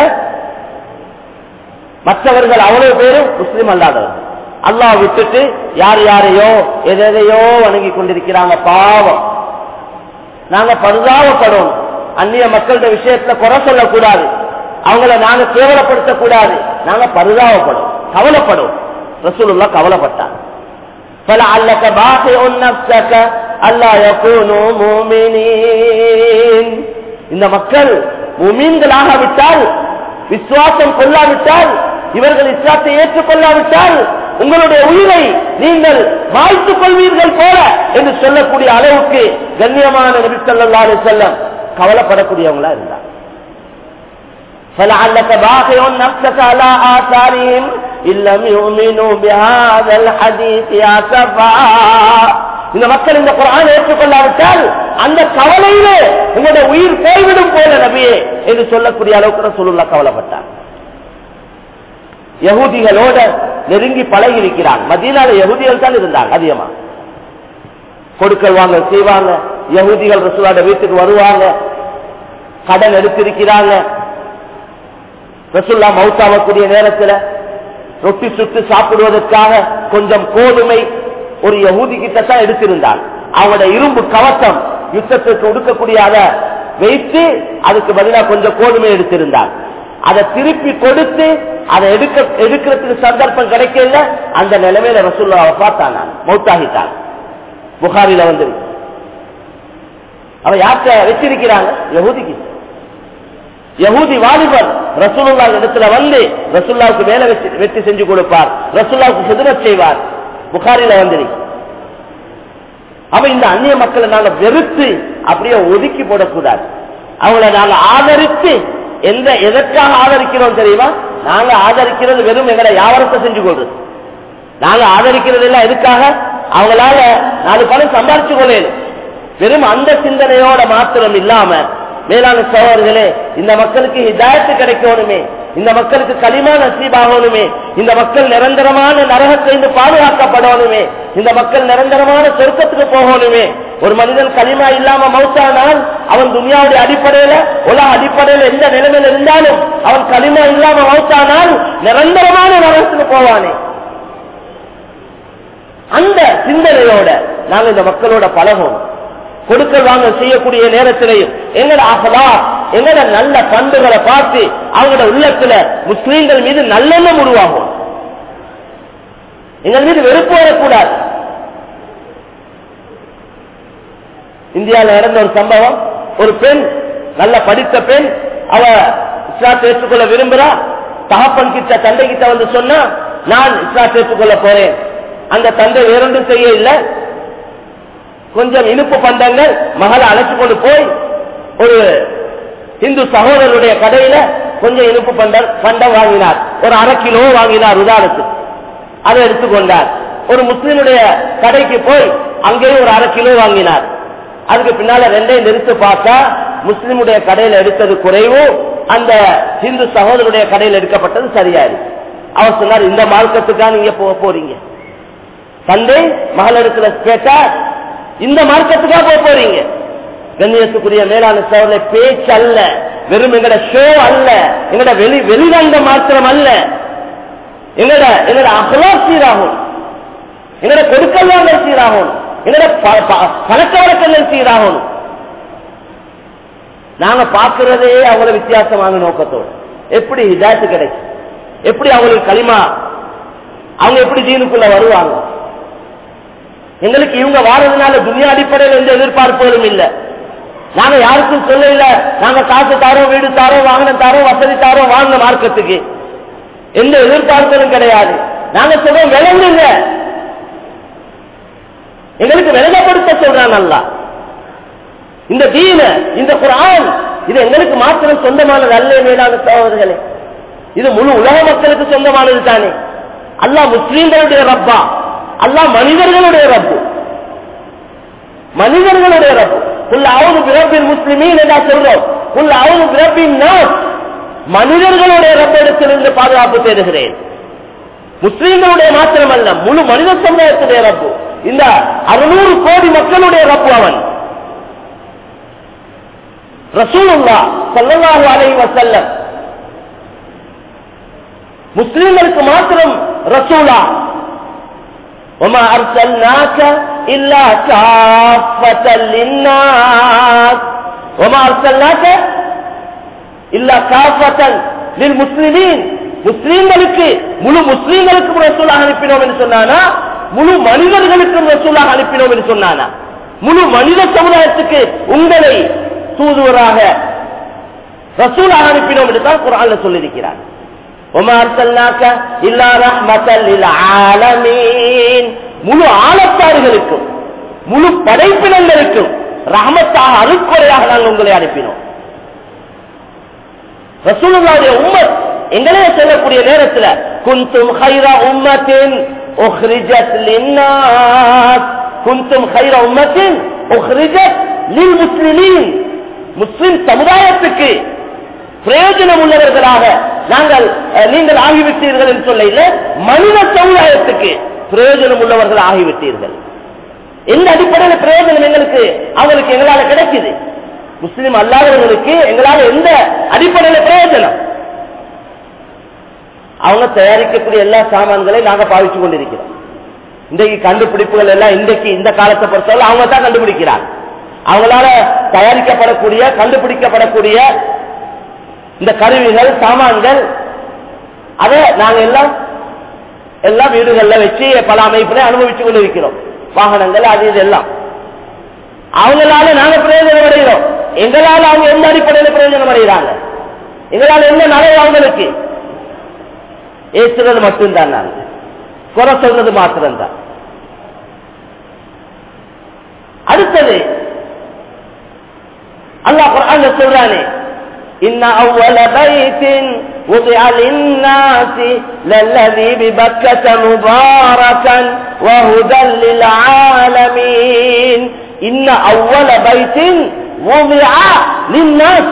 மற்றவர்கள் அவ்வளவு பேரும் முஸ்லிம் அல்லாதவர்கள் அல்லாஹ் விட்டுட்டு யார் யாரையோ எதையோ வணங்கி கொண்டிருக்கிறாங்க பாவம் நாங்க பரிதாபப்படணும் அந்நிய மக்களோட விஷயத்துல குறை சொல்லக்கூடாது அவங்கள நாங்க கேவலப்படுத்தக்கூடாது நாங்க பரிதாபப்படும் கவலைப்படும் ரசூலுல்லா கவலைப்பட்டாங்க فلعلك باخع نفسك الا يكونوا مؤمنين இந்த மக்கள் முமீன்களாக விட்டால் விசுவாசம் கொள்ளாவிட்டால் இவர்கள் இஸ்லாத்தை ஏற்றுக்கொள்ளாவிட்டால் உங்களுடைய உயிரை நீங்கள் மாய்த்துக் கொள்வீர்கள் போல என்று சொல்லக்கூடிய அளவுக்கு கண்ணியமான நபி ஸல்லல்லாஹு அலைஹி வஸல்லம் கவலைப்படக்கூடியவங்களா இருந்தார் فلعلك باخع نفسك على آثارهم إن لم يؤمنوا بهذا الحديث أسفا இந்த மக்கள் இந்த குரான் ஏற்றுக்கொள்ளாவிட்டால் அந்த கவலையிலே உங்களுடைய உயிர் போய்விடும் போல நபியே என்று சொல்லக்கூடிய அளவுக்கு சொல்லுள்ள கவலைப்பட்டார் யகுதிகளோட நெருங்கி பழகி இருக்கிறான் மதியனால யகுதிகள் தான் இருந்தாங்க அதிகமா கொடுக்கல் வாங்க செய்வாங்க யகுதிகள் ரசூலாட வீட்டுக்கு வருவாங்க கடன் எடுத்திருக்கிறாங்க ரசுல்லா மவுத்தாவக்கூடிய நேரத்தில் ரொட்டி சுட்டு சாப்பிடுவதற்காக கொஞ்சம் கோதுமை ஒரு யகுதி கிட்ட தான் எடுத்திருந்தார் அவங்களோட இரும்பு கவசம் யுத்தத்துக்கு ஒடுக்கக்கூடிய அதை வைத்து அதுக்கு பதிலாக கொஞ்சம் கோதுமை எடுத்திருந்தார் அதை திருப்பி கொடுத்து அதை எடுக்க எடுக்கிறதுக்கு சந்தர்ப்பம் கிடைக்கல அந்த நிலைமையில ரசூல்லாவை பார்த்தாங்க மௌத்தாகிட்டாங்க புகாரில வந்துருக்கு அவ யார்கிட்ட வச்சிருக்கிறாங்க யகுதிக்கு யகூதி வாலிபர் ரசூலுல்லா இடத்துல வந்து ரசூல்லாவுக்கு வேலை வச்சு வெற்றி செஞ்சு கொடுப்பார் ரசூல்லாவுக்கு சிதறச் செய்வார் புகாரில வந்திருக்கு அவ இந்த அந்நிய மக்களை நாங்க வெறுத்து அப்படியே ஒதுக்கி போடக்கூடாது அவங்கள நாங்க ஆதரித்து எந்த எதற்காக ஆதரிக்கிறோம் தெரியுமா நாங்க ஆதரிக்கிறது வெறும் எங்களை வியாபாரத்தை செஞ்சு கொள்றது நாங்க ஆதரிக்கிறது எல்லாம் எதுக்காக அவங்களால நாலு பணம் சம்பாரிச்சு கொள்ளணும் வெறும் அந்த சிந்தனையோட மாத்திரம் இல்லாம மேலான சோழர்களே இந்த மக்களுக்கு ஹிதாயத்து கிடைக்கணுமே இந்த மக்களுக்கு களிமா நசீபாகணுமே இந்த மக்கள் நிரந்தரமான நரகத்திலிருந்து பாதுகாக்கப்படணுமே இந்த மக்கள் நிரந்தரமான சொர்க்கத்துக்கு போகணுமே ஒரு மனிதன் களிமா இல்லாம மௌத்தானால் அவன் துனியாவுடைய அடிப்படையில உலக அடிப்படையில எந்த நிலைமையில இருந்தாலும் அவன் களிமா இல்லாம மௌத்தானால் நிரந்தரமான நரகத்துக்கு போவானே அந்த சிந்தனையோட நாங்க இந்த மக்களோட பழகும் கொடுக்கல் வாங்க செய்யக்கூடிய நேரத்திலையும் எங்கட ஆசலா எங்கட நல்ல பண்புகளை பார்த்து அவங்களோட உள்ளத்துல முஸ்லீம்கள் மீது நல்லெண்ணம் உருவாகும் எங்கள் மீது வெறுப்பு வரக்கூடாது இந்தியாவில் நடந்த ஒரு சம்பவம் ஒரு பெண் நல்ல படித்த பெண் அவ இஸ்லாத்தை ஏற்றுக்கொள்ள விரும்புறா தகப்பன் கிட்ட தந்தை கிட்ட வந்து சொன்னா நான் இஸ்லாத்தை ஏற்றுக்கொள்ள போறேன் அந்த தந்தை வேறொன்றும் செய்ய இல்லை கொஞ்சம் இனிப்பு பண்டங்கள் மகளை அழைச்சு கொண்டு போய் ஒரு இந்து சகோதரருடைய கடையில கொஞ்சம் இனிப்பு பண்டம் பண்டம் வாங்கினார் ஒரு அரை கிலோ வாங்கினார் உதாரணத்துக்கு அதை எடுத்துக்கொண்டார் ஒரு முஸ்லிமுடைய கடைக்கு போய் அங்கேயும் ஒரு அரை கிலோ வாங்கினார் அதுக்கு பின்னால ரெண்டையும் நிறுத்து பார்த்தா முஸ்லிமுடைய கடையில எடுத்தது குறைவு அந்த இந்து சகோதரருடைய கடையில் எடுக்கப்பட்டது சரியா இருக்கு அவர் சொன்னார் இந்த மார்க்கத்துக்காக நீங்க போக போறீங்க தந்தை மகள் இடத்துல கேட்டா இந்த மார்க்கத்துக்காக போக போறீங்க கண்ணியத்துக்குரிய மேலான சோழலை பேச்சு அல்ல வெறும் எங்கட ஷோ அல்ல எங்கட வெளி வெளிரங்க மாத்திரம் அல்ல எங்கட எங்கட அகலா சீராகும் எங்கட கொடுக்கல் வாங்கல் சீராகும் எங்கட பழக்க வழக்கங்கள் சீராகும் நாங்க பாக்குறதே அவங்கள வித்தியாசமான நோக்கத்தோடு எப்படி ஹிதாயத்து கிடைக்கும் எப்படி அவங்களுக்கு களிமா அவங்க எப்படி தீனுக்குள்ள வருவாங்க எங்களுக்கு இவங்க வாரதுனால துணியா அடிப்படையில் எந்த எதிர்பார்ப்புகளும் இல்லை நாங்க யாருக்கும் சொல்ல இல்ல நாங்க காசு தாரோம் வீடு தாரோம் வாங்கின தாரோம் வசதி தாரோம் வாங்கின மார்க்கத்துக்கு எந்த எதிர்பார்ப்புகளும் கிடையாது நாங்க சொல்றோம் விளங்குங்க எங்களுக்கு விளங்கப்படுத்த சொல்றான் அல்ல இந்த தீன இந்த குரான் இது எங்களுக்கு மாத்திரம் சொந்தமானது அல்ல மேலான சகோதரர்களே இது முழு உலக மக்களுக்கு சொந்தமானது தானே அல்லா முஸ்லீம்களுடைய ரப்பா அல்லா மனிதர்களுடைய ரப்பு மனிதர்களுடைய ரப்பு உள்ள அவது பிறப்பின் முஸ்லிமீன் என்றா சொல்றோம் உள்ள அவது பிறப்பின் நான் மனிதர்களுடைய ரப்பிடத்திலிருந்து பாதுகாப்பு தேடுகிறேன் முஸ்லீம்களுடைய மாத்திரமல்ல முழு மனித சமுதாயத்துடைய ரப்பு இந்த அறுநூறு கோடி மக்களுடைய ரப்பு அவன் ரசூலுல்லா சல்லல்லாஹு அலைஹி வஸல்லம் முஸ்லிம்களுக்கு மாத்திரம் ரசூலா وما أرسلناك إلا كافة للناس وما أرسلناك إلا كافة للمسلمين முஸ்லீம்களுக்கு முழு முஸ்லீம்களுக்கும் ரசூலாக அனுப்பினோம் என்று சொன்னானா முழு மனிதர்களுக்கும் ரசூலாக அனுப்பினோம் என்று சொன்னானா முழு மனித சமுதாயத்துக்கு உங்களை தூதுவராக ரசூலாக அனுப்பினோம் என்று தான் குரான்ல சொல்லியிருக்கிறார் முழு ஆழத்தாறுகளுக்கும் முழு படைப்பினங்களுக்கும் ரஹமத்தாக அருக்குறையாக நாங்கள் உங்களை அனுப்பினோம் ரசூலுல்லாவுடைய உம்மத் எங்களே சொல்லக்கூடிய நேரத்தில் குந்தும் ஹைரா உம்மத்தின் உஹ்ரிஜத் லின்னாஸ் குந்தும் ஹைரா உம்மத்தின் உஹ்ரிஜத் லில் முஸ்லிமீன் முஸ்லிம் சமுதாயத்துக்கு பிரயோஜனம் உள்ளவர்களாக நாங்கள் நீங்கள் ஆகிவிட்டீர்கள் என்று சொல்ல இல்லை மனித சமுதாயத்துக்கு பிரயோஜனம் உள்ளவர்கள் ஆகிவிட்டீர்கள் எந்த அடிப்படையில் பிரயோஜனம் எங்களுக்கு அவங்களுக்கு எங்களால கிடைக்குது முஸ்லிம் அல்லாதவர்களுக்கு எங்களால எந்த அடிப்படையில் பிரயோஜனம் அவங்க தயாரிக்கக்கூடிய எல்லா சாமான்களையும் நாங்க பாவிச்சு கொண்டிருக்கிறோம் இன்றைக்கு கண்டுபிடிப்புகள் எல்லாம் இன்றைக்கு இந்த காலத்தை பொறுத்தவரை அவங்க தான் கண்டுபிடிக்கிறாங்க அவங்களால தயாரிக்கப்படக்கூடிய கண்டுபிடிக்கப்படக்கூடிய இந்த கருவிகள் சாமான்கள் அதை நாங்க எல்லாம் எல்லா வீடுகள்ல வச்சு பல அமைப்புல அனுபவிச்சு கொண்டு இருக்கிறோம் வாகனங்கள் அது இது எல்லாம் அவங்களால நாங்க பிரயோஜனம் அடைகிறோம் எங்களால அவங்க எந்த அடிப்படையில் பிரயோஜனம் அடைகிறாங்க எங்களால் என்ன நலவு அவங்களுக்கு ஏற்றுறது மட்டும்தான் நாங்க குறை சொல்றது மாத்திரம்தான் அடுத்தது அல்லாஹ் குர்ஆன்ல சொல்றானே إن أول بيت وضع للناس للذي ببكة مباركا وهدى للعالمين إن أول بيت وضع للناس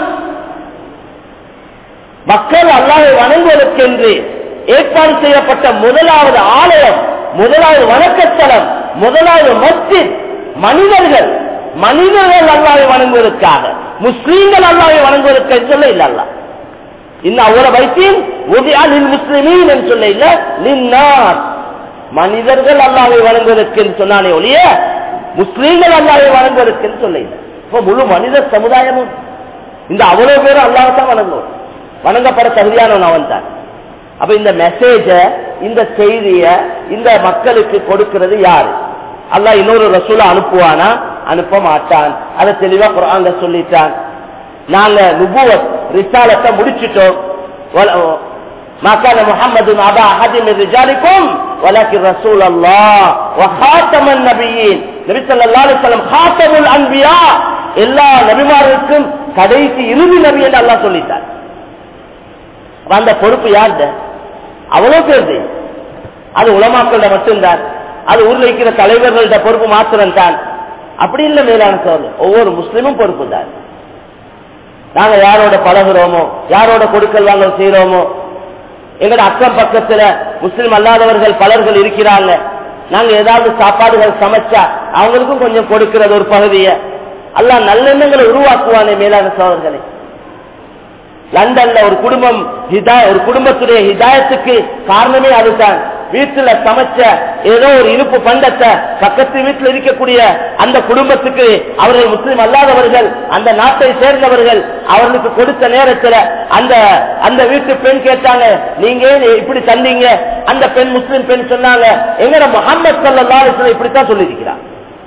மக்கள் அல்லாஹை வணங்குவதற்கென்று ஏற்பாடு செய்யப்பட்ட முதலாவது ஆலயம் முதலாவது வணக்கத்தலம் முதலாவது மஸ்ஜித் மனிதர்கள் மனிதர்கள் அல்லாவை வணங்குவதற்காக முஸ்லீம்கள் அல்லாவை வணங்குவதற்கு சொல்ல இல்ல அல்ல இன்னும் அவ்வளவு வைத்தியம் முஸ்லிமீன் என்று சொல்ல இல்ல லின்னார் மனிதர்கள் அல்லாவை வணங்குவதற்கு சொன்னானே ஒழிய முஸ்லீம்கள் அல்லாவை வணங்குவதற்கு சொல்ல இல்லை இப்ப முழு மனித சமுதாயமும் இந்த அவ்வளவு பேரும் அல்லாஹத்தான் வணங்குவோம் வணங்கப்பட தகுதியானவன் அவன் தான் அப்ப இந்த மெசேஜ இந்த செய்திய இந்த மக்களுக்கு கொடுக்கிறது யாரு அல்லா இன்னொரு ரசூல அனுப்புவானா அனுப்ப மாட்டான் அதை தெளிவா குரான்ல சொல்லிட்டான் நாங்க நுபுவத் ரிசாலத்தை முடிச்சிட்டோம் ما كان محمد أبا أحد من رجالكم ولكن رسول الله وخاتم النبيين நபி ஸல்லல்லாஹு அலைஹி வஸல்லம் خاتمுல் அன்பியா எல்லா நபிமார்களுக்கும் கடைசி இறுதி நபி என்று அல்லாஹ் சொல்லிட்டார் அந்த பொறுப்பு யார்த அவ்வளவு பேருது அது உலமாக்கள மட்டும்தான் அது ஊர்ல இருக்கிற தலைவர்கள்ட பொறுப்பு மாத்திரம் தான் அப்படி இல்ல மேலான சோழ ஒவ்வொரு முஸ்லிமும் பொறுப்பு தான் நாங்க யாரோட பழகுறோமோ யாரோட கொடுக்கல் வாங்கல் செய்யறோமோ எங்கட அக்கம் பக்கத்துல முஸ்லிம் அல்லாதவர்கள் பலர்கள் இருக்கிறாங்க நாங்க ஏதாவது சாப்பாடுகள் சமைச்சா அவங்களுக்கும் கொஞ்சம் கொடுக்கிறது ஒரு பகுதியை அல்ல நல்லெண்ணங்களை உருவாக்குவானே மேலான சோழர்களே லண்டன்ல ஒரு குடும்பம் ஒரு குடும்பத்துடைய ஹிதாயத்துக்கு காரணமே அதுதான் வீட்டுல சமைச்ச ஏதோ ஒரு இனிப்பு பண்டத்தை பக்கத்து வீட்டில் இருக்கக்கூடிய அந்த குடும்பத்துக்கு அவர்கள் முஸ்லிம் அல்லாதவர்கள் அந்த நாட்டை சேர்ந்தவர்கள் அவர்களுக்கு கொடுத்த நேரத்துல அந்த அந்த வீட்டு பெண் கேட்டாங்க நீங்க ஏன் இப்படி தந்தீங்க அந்த பெண் முஸ்லிம் பெண் சொன்னாங்க எங்கட முகமது சல்லா இப்படித்தான் சொல்லியிருக்கிறார்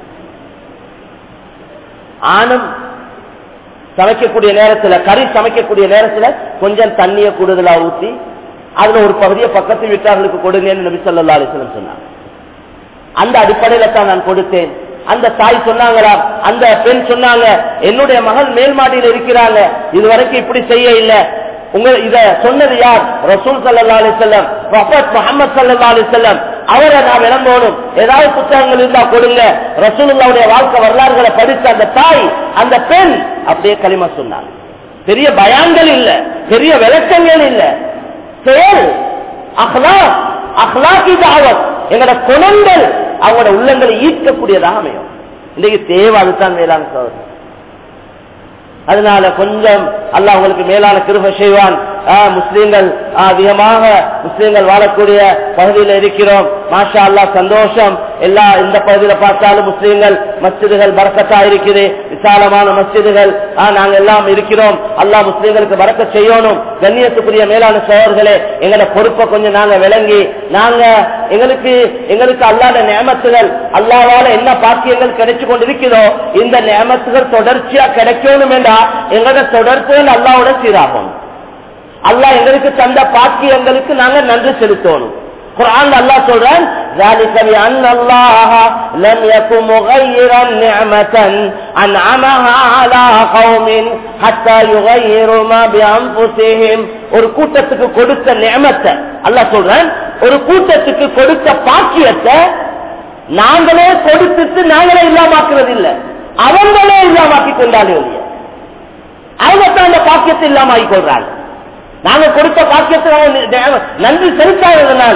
ஆணும் சமைக்கக்கூடிய நேரத்துல கறி சமைக்கக்கூடிய நேரத்துல கொஞ்சம் தண்ணிய கூடுதலா ஊத்தி அதுல ஒரு பகுதியை பக்கத்து வீட்டார்களுக்கு கொடுங்கன்னு நபி சொல்லா அலிஸ்லம் சொன்னாங்க அந்த அடிப்படையில தான் நான் கொடுத்தேன் அந்த தாய் சொன்னாங்களா அந்த பெண் சொன்னாங்க என்னுடைய மகள் மேல் மாடியில் இருக்கிறாங்க இதுவரைக்கும் இப்படி செய்ய இல்லை உங்க இத சொன்னது யார் ரசூல் சல்லா அலிசல்லம் முகமது சல்லா அலிசல்லம் அவரை நான் விளம்பணும் ஏதாவது புத்தகங்கள் இருந்தா கொடுங்க ரசூலுல்லாவுடைய வாழ்க்கை வரலாறுகளை படித்த அந்த தாய் அந்த பெண் அப்படியே களிமா சொன்னாங்க பெரிய பயான்கள் இல்ல பெரிய விளக்கங்கள் இல்ல செயல் அஹ்லா அஹ்லாக்கி தாவத் எங்களோட குணங்கள் அவங்களோட உள்ளங்களை ஈர்க்கக்கூடியதாக அமையும் இன்னைக்கு தேவை அதுதான் மேலான சோதனை அதனால கொஞ்சம் அல்லாஹ் உங்களுக்கு மேலான கிருப செய்வான் முஸ்லீம்கள் அதிகமாக முஸ்லீம்கள் வாழக்கூடிய பகுதியில் இருக்கிறோம் மாஷா அல்லா சந்தோஷம் எல்லா இந்த பகுதியில பார்த்தாலும் முஸ்லீம்கள் மஸ்ஜிதுகள் பறக்கத்தா இருக்குது விசாலமான மஸ்ஜிதுகள் நாங்க எல்லாம் இருக்கிறோம் அல்லாஹ் முஸ்லீம்களுக்கு பறக்க செய்யணும் கண்ணியத்துக்குரிய மேலான சோழர்களே எங்களோட பொறுப்பை கொஞ்சம் நாங்க விளங்கி நாங்க எங்களுக்கு எங்களுக்கு அல்லாத நியமத்துகள் அல்லாவால என்ன பாக்கியங்கள் கிடைச்சு கொண்டிருக்கிறதோ இந்த நியமத்துகள் தொடர்ச்சியா கிடைக்கணும் என்றா எங்களோட தொடர்புகள் அல்லாவோட சீராகும் அல்லாஹ் எங்களுக்கு தந்த பாக்கியங்களுக்கு நாங்க நன்றி செலுத்தணும் குரான் அல்லாஹ் சொல்றான் ذلك بأن الله لم يكن مغيرا نعمة أنعمها على قوم حتى يغيروا ما بأنفسهم ஒரு கூட்டத்துக்கு கொடுத்த நியமத்தை அல்லாஹ் சொல்றான் ஒரு கூட்டத்துக்கு கொடுத்த பாக்கியத்தை நாங்களே கொடுத்துட்டு நாங்களே இல்லாமாக்குறது இல்ல அவங்களே இல்லாமாக்கி கொண்டாலே இல்லையா அவங்க தான் அந்த பாக்கியத்தை இல்லாம ஆகி கொள்றாங்க நாங்க கொடுத்த பாக்கியத்தை நன்றி செலுத்தாததுனால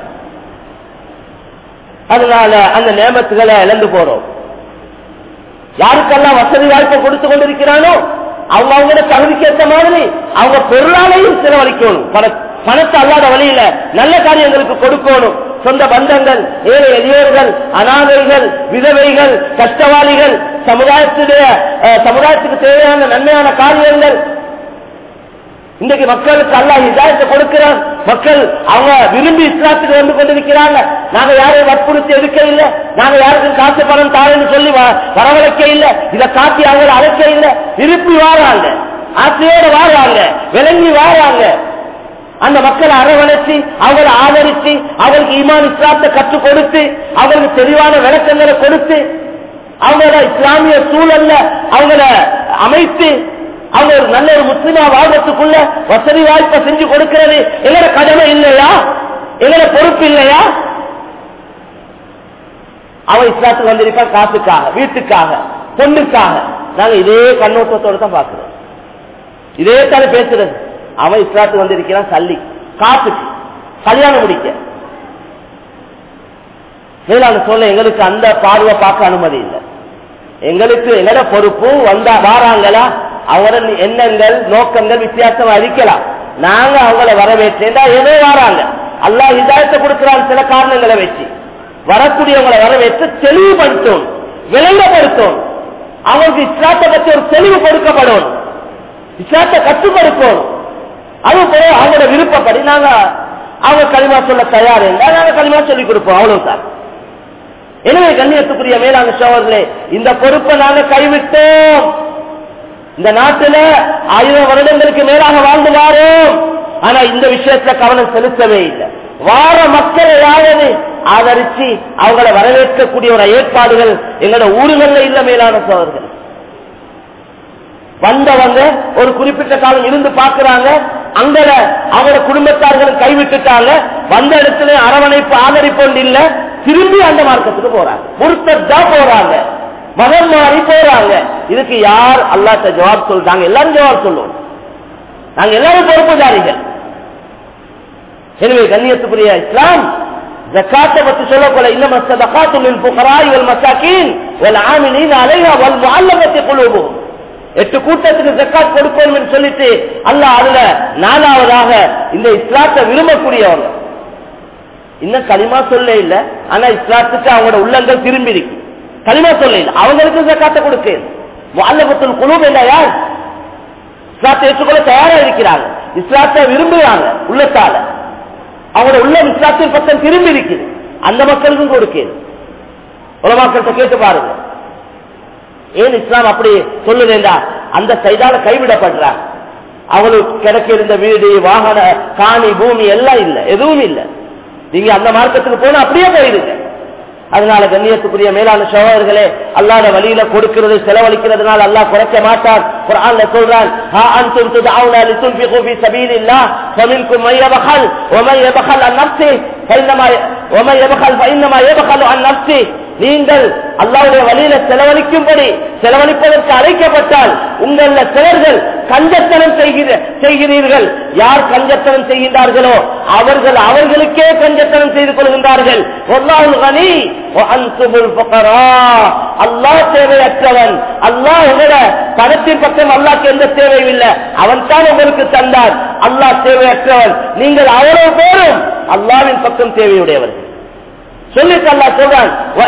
அதனால அந்த நியமத்துகளை இழந்து போறோம் யாருக்கெல்லாம் வசதி வாய்ப்பை கொடுத்து கொண்டிருக்கிறானோ அவங்க அவங்களோட தகுதிக்கு ஏற்ற மாதிரி அவங்க பொருளாலையும் செலவழிக்கணும் பணத்தை அல்லாத வழியில நல்ல காரியங்களுக்கு கொடுக்கணும் சொந்த பந்தங்கள் ஏழை எளியோர்கள் அனாதைகள் விதவைகள் கஷ்டவாளிகள் சமுதாயத்துடைய சமுதாயத்துக்கு தேவையான நன்மையான காரியங்கள் இன்றைக்கு மக்களுக்கு அல்லா இதாயத்தை கொடுக்கிறார் மக்கள் அவங்க விரும்பி இஸ்லாத்துக்கு வந்து கொண்டிருக்கிறாங்க நாங்க யாரையும் வற்புறுத்தி எடுக்க இல்லை நாங்க யாருக்கும் காசு பணம் தாருன்னு சொல்லி வரவழைக்க இல்லை இதை காட்டி அவங்களை அழைக்க இல்லை விருப்பி வாராங்க ஆசையோட வாழாங்க விளங்கி வாழாங்க அந்த மக்களை அரவணைச்சு அவங்களை ஆதரிச்சு அவங்களுக்கு ஈமான் இஸ்லாத்தை கற்றுக் கொடுத்து அவங்களுக்கு தெளிவான விளக்கங்களை கொடுத்து அவங்கள இஸ்லாமிய சூழல்ல அவங்கள அமைத்து அவங்க ஒரு நல்ல ஒரு முஸ்லிமா வாழ்றதுக்குள்ள வசதி வாய்ப்பை செஞ்சு கொடுக்கிறது எங்களோட கடமை இல்லையா எங்களோட பொறுப்பு இல்லையா அவன் இஸ்லாத்துக்கு வந்திருக்கான் காசுக்காக வீட்டுக்காக பொண்ணுக்காக நாங்க இதே கண்ணோட்டத்தோட தான் பாக்குறோம் இதே தானே பேசுறது அவன் இஸ்லாத்துக்கு வந்திருக்கிறான் சல்லி காசுக்கு கல்யாணம் முடிக்க மேலான சொல்ல எங்களுக்கு அந்த பார்வை பார்க்க அனுமதி இல்லை எங்களுக்கு எங்கட பொறுப்பு வந்தா வாராங்களா அவங்களோட எண்ணங்கள் நோக்கங்கள் வித்தியாசமா இருக்கலாம் நாங்க அவங்கள வரவேற்றா ஏதோ வாராங்க அல்லாஹ் இதாயத்தை கொடுக்கிறான் சில காரணங்களை வச்சு வரக்கூடியவங்களை வரவேற்று தெளிவுபடுத்தும் விளங்கப்படுத்தும் அவங்களுக்கு இஸ்லாத்தை பற்றி ஒரு தெளிவு கொடுக்கப்படும் இஸ்லாத்தை கற்றுக் கொடுக்கணும் அது போல அவங்களோட விருப்பப்படி நாங்க அவங்க களிமா சொல்ல தயார் என்றால் நாங்க களிமா சொல்லிக் கொடுப்போம் அவ்வளவுதான் எனவே கண்ணியத்துக்குரிய மேலான சோழர்களே இந்த பொறுப்பை நாங்க கைவிட்டோம் இந்த நாட்டில ஆயிரம் வருடங்களுக்கு மேலாக வாழ்ந்து வாரோம் ஆனா இந்த விஷயத்துல கவனம் செலுத்தவே இல்லை வார மக்களையாவது ஆதரிச்சு அவங்களை வரவேற்கக்கூடிய ஒரு ஏற்பாடுகள் எங்களோட ஊர்கள்ல இல்ல மேலான சோழர்கள் வந்தவங்க ஒரு குறிப்பிட்ட காலம் இருந்து பாக்குறாங்க அங்கல அவங்களோட குடும்பத்தார்களும் கைவிட்டுட்டாங்க வந்த இடத்துல அரவணைப்பு ஆதரிப்பு இல்ல திரும்பி அந்த மார்க்கத்துக்கு போறாங்க முருத்தா போறாங்க மதம் மாறி போறாங்க இதுக்கு யார் அல்லாட்ட ஜவாப் சொல்றாங்க எல்லாரும் ஜவாப் சொல்லுவோம் நாங்க எல்லாரும் பொறுப்புதாரிகள் எனவே கண்ணியத்துக்குரிய இஸ்லாம் ஜக்காத்தை பத்தி சொல்லக்கூட இல்ல சதகாத்து புகராய் வல் மசாக்கீன் வல் ஆமினின் அலைஹா வல் முஅல்லமத்தி குலூபுஹும் எட்டு கூட்டத்துக்கு ஜக்காத் கொடுக்கணும் என்று சொல்லிட்டு அல்லாஹ் அதுல நாலாவதாக இந்த இஸ்லாத்தை விரும்பக்கூடியவங்க இன்னும் களிமா சொல்ல இல்ல ஆனா இஸ்லாத்துக்கு அவங்களோட உள்ளங்கள் திரும்பி இருக்கு களிமா சொல்ல இல்ல அவங்களுக்கு ஜக்காத்தை கொடுக்க அல்லபத்தில் குழு என்ற யார் இஸ்லாத்தை ஏற்றுக்கொள்ள தயாரா இருக்கிறாங்க இஸ்லாத்தை விரும்புகிறாங்க உள்ளத்தால அவங்களோட உள்ளம் இஸ்லாத்தின் பக்கம் திரும்பி இருக்குது அந்த மக்களுக்கும் கொடுக்கிறது உலமாக்கள்கிட்ட கேட்டு பாருங்க ஏன் இஸ்லாம் அப்படி சொல்லுதேண்டா அந்த சைதால கைவிடப்படுறாங்க அவங்களுக்கு கிடைக்க இருந்த வீடு வாகன காணி பூமி எல்லாம் இல்ல எதுவும் இல்ல நீங்க அந்த மார்க்கத்துக்கு போனா அப்படியே போயிருங்க அதனால கண்ணியத்துக்குரிய மேலான சோழர்களே அல்லாத வழியில கொடுக்கிறது செலவழிக்கிறதுனால அல்லாஹ் குறைக்க மாட்டார் குர்ஆன்ல சொல்றான் ஹா அன்தும் துதஊன லிதுன்ஃபிகு ஃபீ சபீலில்லாஹ் ஃபமின்கும் மன் யபخل ومن يبخل عن نفسه فإنما ومن يبخل فإنما يبخل عن نفسه நீங்கள் அல்லாவுடைய வழியில செலவழிக்கும்படி செலவழிப்பதற்கு அழைக்கப்பட்டால் உங்கள சிலர்கள் கஞ்சத்தனம் செய்கிறீர்கள் யார் கஞ்சத்தனம் செய்கின்றார்களோ அவர்கள் அவர்களுக்கே கஞ்சத்தனம் செய்து கொள்கின்றார்கள் அல்லாஹ் தேவையற்றவன் அல்லாஹ் உங்களோட பணத்தின் பக்கம் அல்லாஹ்க்கு எந்த தேவையும் இல்லை அவன் தான் உங்களுக்கு தந்தார் அல்லாஹ் தேவையற்றவன் நீங்கள் அவ்வளவு பேரும் அல்லாவின் பக்கம் தேவையுடையவர்கள் சொல்லிட்டு அல்லா சொல்றான்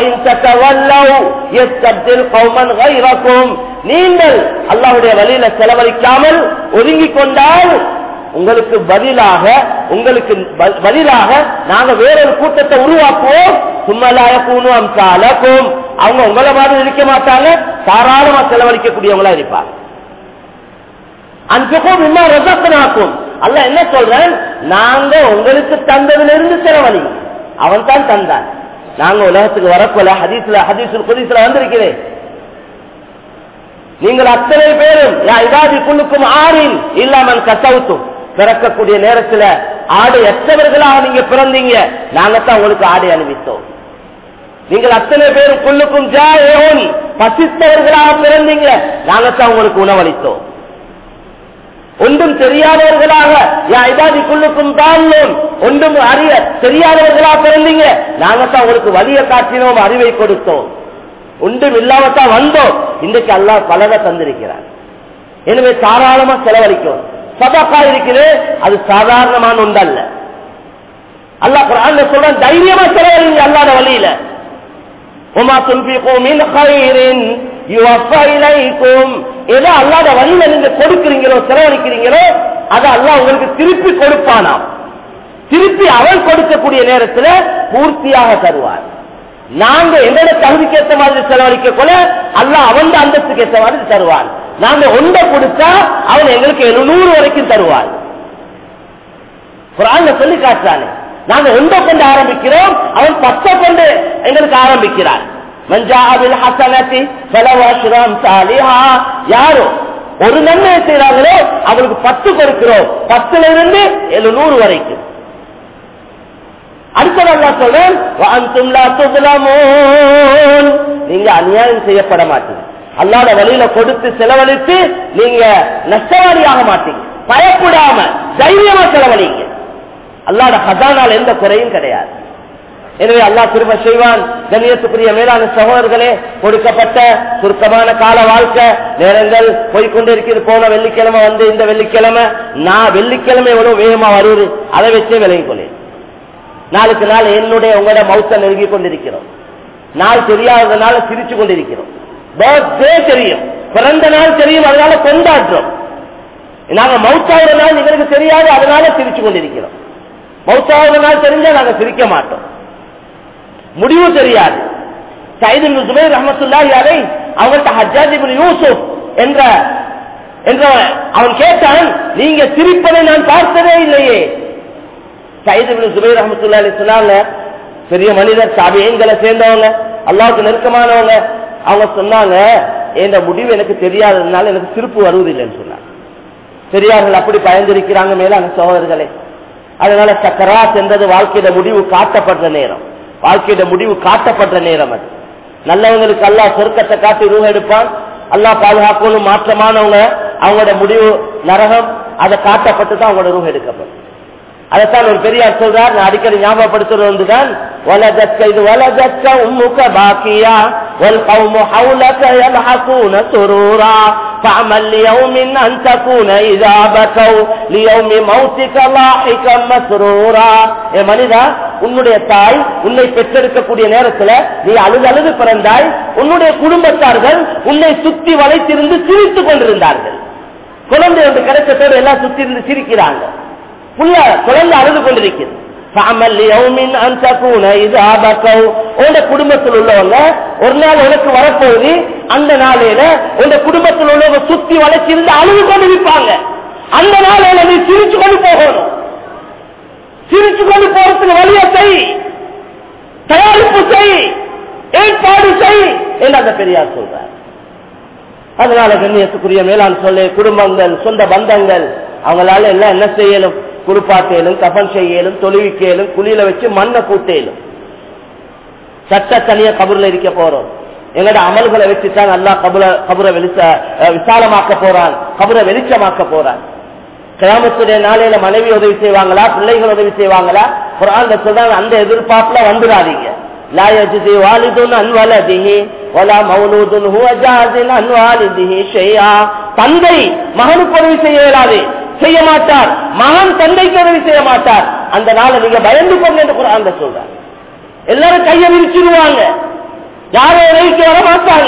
நீங்கள் அல்லாவுடைய வழியில செலவழிக்காமல் ஒதுங்கிக் கொண்டால் உங்களுக்கு பதிலாக உங்களுக்கு பதிலாக நாங்க வேறொரு கூட்டத்தை உருவாக்குவோம் சும்மலாய கூணும் காலக்கும் அவங்க உங்களை மாதிரி இருக்க மாட்டாங்க தாராளமா செலவழிக்கக்கூடியவங்களா இருப்பாங்க அன்புக்கும் இன்னும் ரசத்தனாக்கும் அல்ல என்ன சொல்றேன் நாங்க உங்களுக்கு தந்ததுல இருந்து செலவழிங்க அவன் தான் தந்தான் நாங்க உலகத்துக்கு வரப்போல ஹதீஸ்ல ஹதீசுல் குதீஸ்ல வந்திருக்கிறேன் நீங்கள் அத்தனை பேரும் இதாதி குழுக்கும் ஆறின் இல்லாமல் கசவுத்தும் பிறக்கக்கூடிய நேரத்தில் ஆடு எத்தவர்களாக நீங்க பிறந்தீங்க நாங்க தான் உங்களுக்கு ஆடை அணிவித்தோம் நீங்கள் அத்தனை பேரும் குள்ளுக்கும் ஜாயோன் பசித்தவர்களாக பிறந்தீங்க நாங்க தான் உங்களுக்கு உணவளித்தோம் ஒன்றும் தெரியாதவர்களாக குள்ளுக்கும் தாழ்ந்தோம் ஒன்றும் அறிய தெரியாதவர்களாக பிறந்தீங்க நாங்க தான் உங்களுக்கு வலிய காட்டினோம் அறிவை கொடுத்தோம் ஒன்றும் இல்லாமத்தான் வந்தோம் இன்றைக்கு அல்லா பலரை தந்திருக்கிறார் எனவே தாராளமா செலவழிக்கும் சதக்கா இருக்குது அது சாதாரணமான ஒன்றல்ல அல்லா குரான் சொல்ற தைரியமா செலவழிங்க அல்லாத வழியில உமா துன்பிக்கும் ஏதோ அல்லாத வழியில நீங்க கொடுக்கிறீங்களோ செலவழிக்கிறீங்களோ அதை அல்லா உங்களுக்கு திருப்பி கொடுப்பானாம் திருப்பி அவன் கொடுக்கக்கூடிய நேரத்தில் பூர்த்தியாக தருவார் நாங்க எங்களோட தகுதிக்கு ஏற்ற மாதிரி செலவழிக்க கூட அல்ல அவன் அந்தஸ்துக்கு ஏற்ற மாதிரி தருவான் நாங்க ஒன்றை கொடுத்தா அவன் எங்களுக்கு எழுநூறு வரைக்கும் தருவான் குரான்ல சொல்லி காட்டுறானே நாங்க ஒன்றை கொண்டு ஆரம்பிக்கிறோம் அவன் பத்தை கொண்டு எங்களுக்கு ஆரம்பிக்கிறான் மஞ்சாவில் ஹசனத்தி பலவாசுரம் சாலிஹா யாரோ ஒரு நன்மை செய்யறாங்களோ அவங்களுக்கு பத்து கொடுக்கிறோம் பத்துல இருந்து எழுநூறு வரைக்கும் அடுத்தது அல்லா சொல்றேன் "வஅன்தும் லா துظلمون." நீங்க அநியாயம் செய்யப்பட மாட்டீங்க அல்லாத வழியில கொடுத்து செலவழித்து நீங்க நஷ்டவாளியாக மாட்டீங்க பயப்படாம தைரியமா செலவழிங்க அல்லாத ஹசானால் எந்த குறையும் கிடையாது எனவே அல்லாஹ் திரும்ப செய்வான் கண்ணியத்துக்குரிய மேலான சகோதரர்களே கொடுக்கப்பட்ட சுருக்கமான கால வாழ்க்கை நேரங்கள் போய்கொண்டிருக்கிறது போன வெள்ளிக்கிழமை வந்து இந்த வெள்ளிக்கிழமை நான் வெள்ளிக்கிழமை எவ்வளவு வேகமா வருது அதை வச்சே விலகி கொள்ளேன் நாளுக்கு நாள் என்னுடைய உங்களோட மவுத்த நெருங்கி கொண்டிருக்கிறோம் நாள் தெரியாததுனால சிரிச்சு கொண்டிருக்கிறோம் பர்த்டே தெரியும் பிறந்த நாள் தெரியும் அதனால கொண்டாடுறோம் நாங்க மவுத்தாகிற நாள் எங்களுக்கு தெரியாது அதனால சிரிச்சு கொண்டிருக்கிறோம் மவுத்தாகிற நாள் தெரிஞ்சா நாங்க சிரிக்க மாட்டோம் முடிவு தெரியாது சைது ஜுபைர் ரஹமத்துல்லாஹி அலை அவங்கள்ட்ட ஹஜ்ஜாஜ் இப்னு யூசுப் என்ற என்ற அவன் கேட்டான் நீங்க சிரிப்பதை நான் பார்த்ததே இல்லையே சைது இப்னு ஜுபைர் ரஹமத்துல்லாஹி அலைஹி சொன்னாங்க பெரிய மனிதர் சாபியங்களை சேர்ந்தவங்க அல்லாவுக்கு நெருக்கமானவங்க அவங்க சொன்னாங்க என்ற முடிவு எனக்கு தெரியாததுனால எனக்கு சிரிப்பு வருவதில்லைன்னு சொன்னாங்க பெரியார்கள் அப்படி பயந்திருக்கிறாங்க மேலான சகோதரர்களே அதனால சக்கராத் என்றது வாழ்க்கையில முடிவு காட்டப்படுற நேரம் வாழ்க்கையில முடிவு காட்டப்படுற நேரம் அது நல்லவங்களுக்கு அல்லா சொர்க்கத்தை காட்டி ரூஹ எடுப்பான் அல்லா பாதுகாக்கணும் மாற்றமானவங்க அவங்களோட முடிவு நரகம் அதை காட்டப்பட்டு தான் அவங்களோட ரூஹ எடுக்கப்படும் அதைத்தான் ஒரு பெரியார் சொல்றார் நான் அடிக்கடி ஞாபகப்படுத்துறது வந்துதான் வலதற்க இது வலதற்க உம்முக பாக்கியா والقوم حولك يضحكون سرورا فعمل ليوم أن تكون إذا بكوا ليوم موتك لاحقا مسرورا ஏ மனிதா உன்னுடைய தாய் உன்னை பெற்றெடுக்கக்கூடிய நேரத்துல நீ அழுது அழுது பிறந்தாய் உன்னுடைய குடும்பத்தார்கள் உன்னை சுத்தி வளைத்திருந்து சிரித்துக் கொண்டிருந்தார்கள் குழந்தை ஒன்று கிடைச்சதோடு எல்லாம் சுத்தி இருந்து சிரிக்கிறாங்க புள்ள குழந்தை அழுது கொண்டிருக்கிறது குடும்பத்தில் உள்ளவங்க ஒரு நாள் உனக்கு வரப்போகுது அந்த நாளையில உங்க குடும்பத்தில் உள்ளவங்க சுத்தி வளைச்சிருந்து அழுது கொண்டு இருப்பாங்க அந்த நாளையில நீ சிரிச்சு கொண்டு போகணும் சிரிச்சு கொண்டு போறதுக்கு வழிய செய் தயாரிப்பு செய் ஏற்பாடு செய் என்று அந்த பெரியார் சொல்றார் அதனால கண்ணியத்துக்குரிய மேலாண் சொல்லு குடும்பங்கள் சொந்த பந்தங்கள் அவங்களால எல்லாம் என்ன செய்யலும் குளிப்பாட்டேலும் கபன் செய்யலும் தொழுவிக்கேலும் குழியில வச்சு மண்ணை கூட்டேலும் சட்ட தனிய கபூர்ல இருக்க போறோம் எங்கட அமல்களை வச்சுதான் நல்லா கபுர கபுர வெளிச்ச விசாலமாக்க போறான் கபுர வெளிச்சமாக்க போறான் கிராமத்துடைய நாளையில மனைவி உதவி செய்வாங்களா பிள்ளைகள் உதவி செய்வாங்களா குரான் சொல்றாங்க அந்த எதிர்பார்ப்புல வந்துடாதீங்க لا يجزي والد عن ولده ولا مولود هو جاز عن والده شيئا தந்தை மகனுக்கு உதவி செய்ய இயலாது செய்ய மாட்டார் மகன் தந்தைக்கு உதவி செய்ய மாட்டார் அந்த நாளை நீங்க பயந்து கொண்டு என்று குரான் சொல்றார் எல்லாரும் கையை விரிச்சிருவாங்க யாரும் உதவிக்கு வர மாட்டாங்க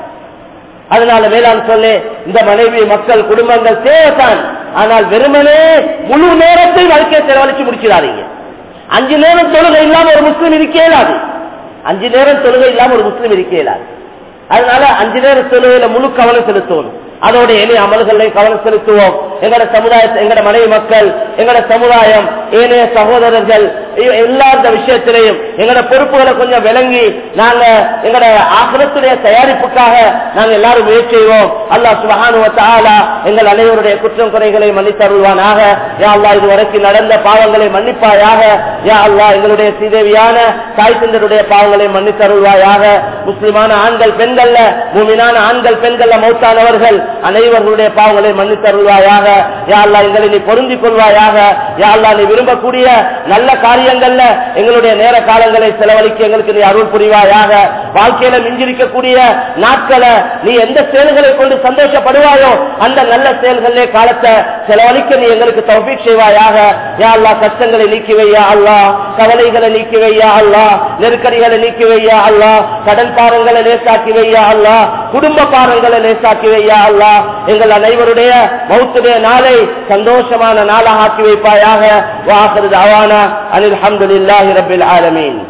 அதனால வேளாண் சொல்லு இந்த மனைவி மக்கள் குடும்பங்கள் தேவைத்தான் ஆனால் வெறுமனே முழு நேரத்தை வாழ்க்கையை செலவழிச்சு முடிச்சிடாதீங்க அஞ்சு நேரம் தொழுகை இல்லாம ஒரு முஸ்லீம் இருக்க இயலாது அஞ்சு நேரம் தொழுகை இல்லாம ஒரு முஸ்லீம் இருக்க இயலாது அதனால அஞ்சு நேரம் தொழுகையில முழு கவனம் செலுத்தணும் அதோட எளிய அமல்களை கவனம் செலுத்துவோம் எங்கட சமுதாயத்தை எங்கட மனைவி மக்கள் எங்கட சமுதாயம் ஏனைய சகோதரர்கள் எல்லா இந்த விஷயத்திலையும் எங்கட பொறுப்புகளை கொஞ்சம் விளங்கி நாங்க எங்கட ஆசிரத்துடைய தயாரிப்புக்காக நாங்க எல்லாரும் முயற்சி செய்வோம் அல்லா சுபகானுவத்தாலா எங்கள் அனைவருடைய குற்றம் குறைகளை மன்னித்தருள்வானாக யா அல்லா இதுவரைக்கும் நடந்த பாவங்களை மன்னிப்பாயாக யா அல்லா எங்களுடைய சீதேவியான தாய் தந்தருடைய பாவங்களை மன்னித்தருள்வாயாக முஸ்லிமான ஆண்கள் பெண்கள்ல மூமினான ஆண்கள் பெண்கள்ல மௌத்தானவர்கள் அனைவர்களுடைய பாவங்களை மன்னித்தருள்வாயாக யா அல்லா எங்களை நீ பொருந்திக் கொள்வாயாக யா அல்லா நீ விரும்பக்கூடிய நல்ல காரியங்கள்ல எங்களுடைய நேர காலங்களை செலவழிக்க எங்களுக்கு நீ அருள் புரிவாயாக வாழ்க்கையில மிஞ்சிருக்கக்கூடிய நாட்களை நீ எந்த செயல்களை கொண்டு சந்தோஷப்படுவாயோ அந்த நல்ல செயல்களே காலத்தை செலவழிக்க நீ எங்களுக்கு தௌபீக் செய்வாயாக யா அல்லா கஷ்டங்களை நீக்கி வையா அல்லா கவலைகளை நீக்கி வையா அல்லா நெருக்கடிகளை நீக்கி வையா அல்லா கடன் பாரங்களை லேசாக்கி வையா அல்லா குடும்ப பாரங்களை லேசாக்கி வையா அல்லா எங்கள் அனைவருடைய மௌத்துடைய நாளை சந்தோஷமான நாளாக ஆக்கி வைப்பாயாக வாசரு அவானா அனில் அஹமதுல்லாஹி ரபில் ஆலமீன்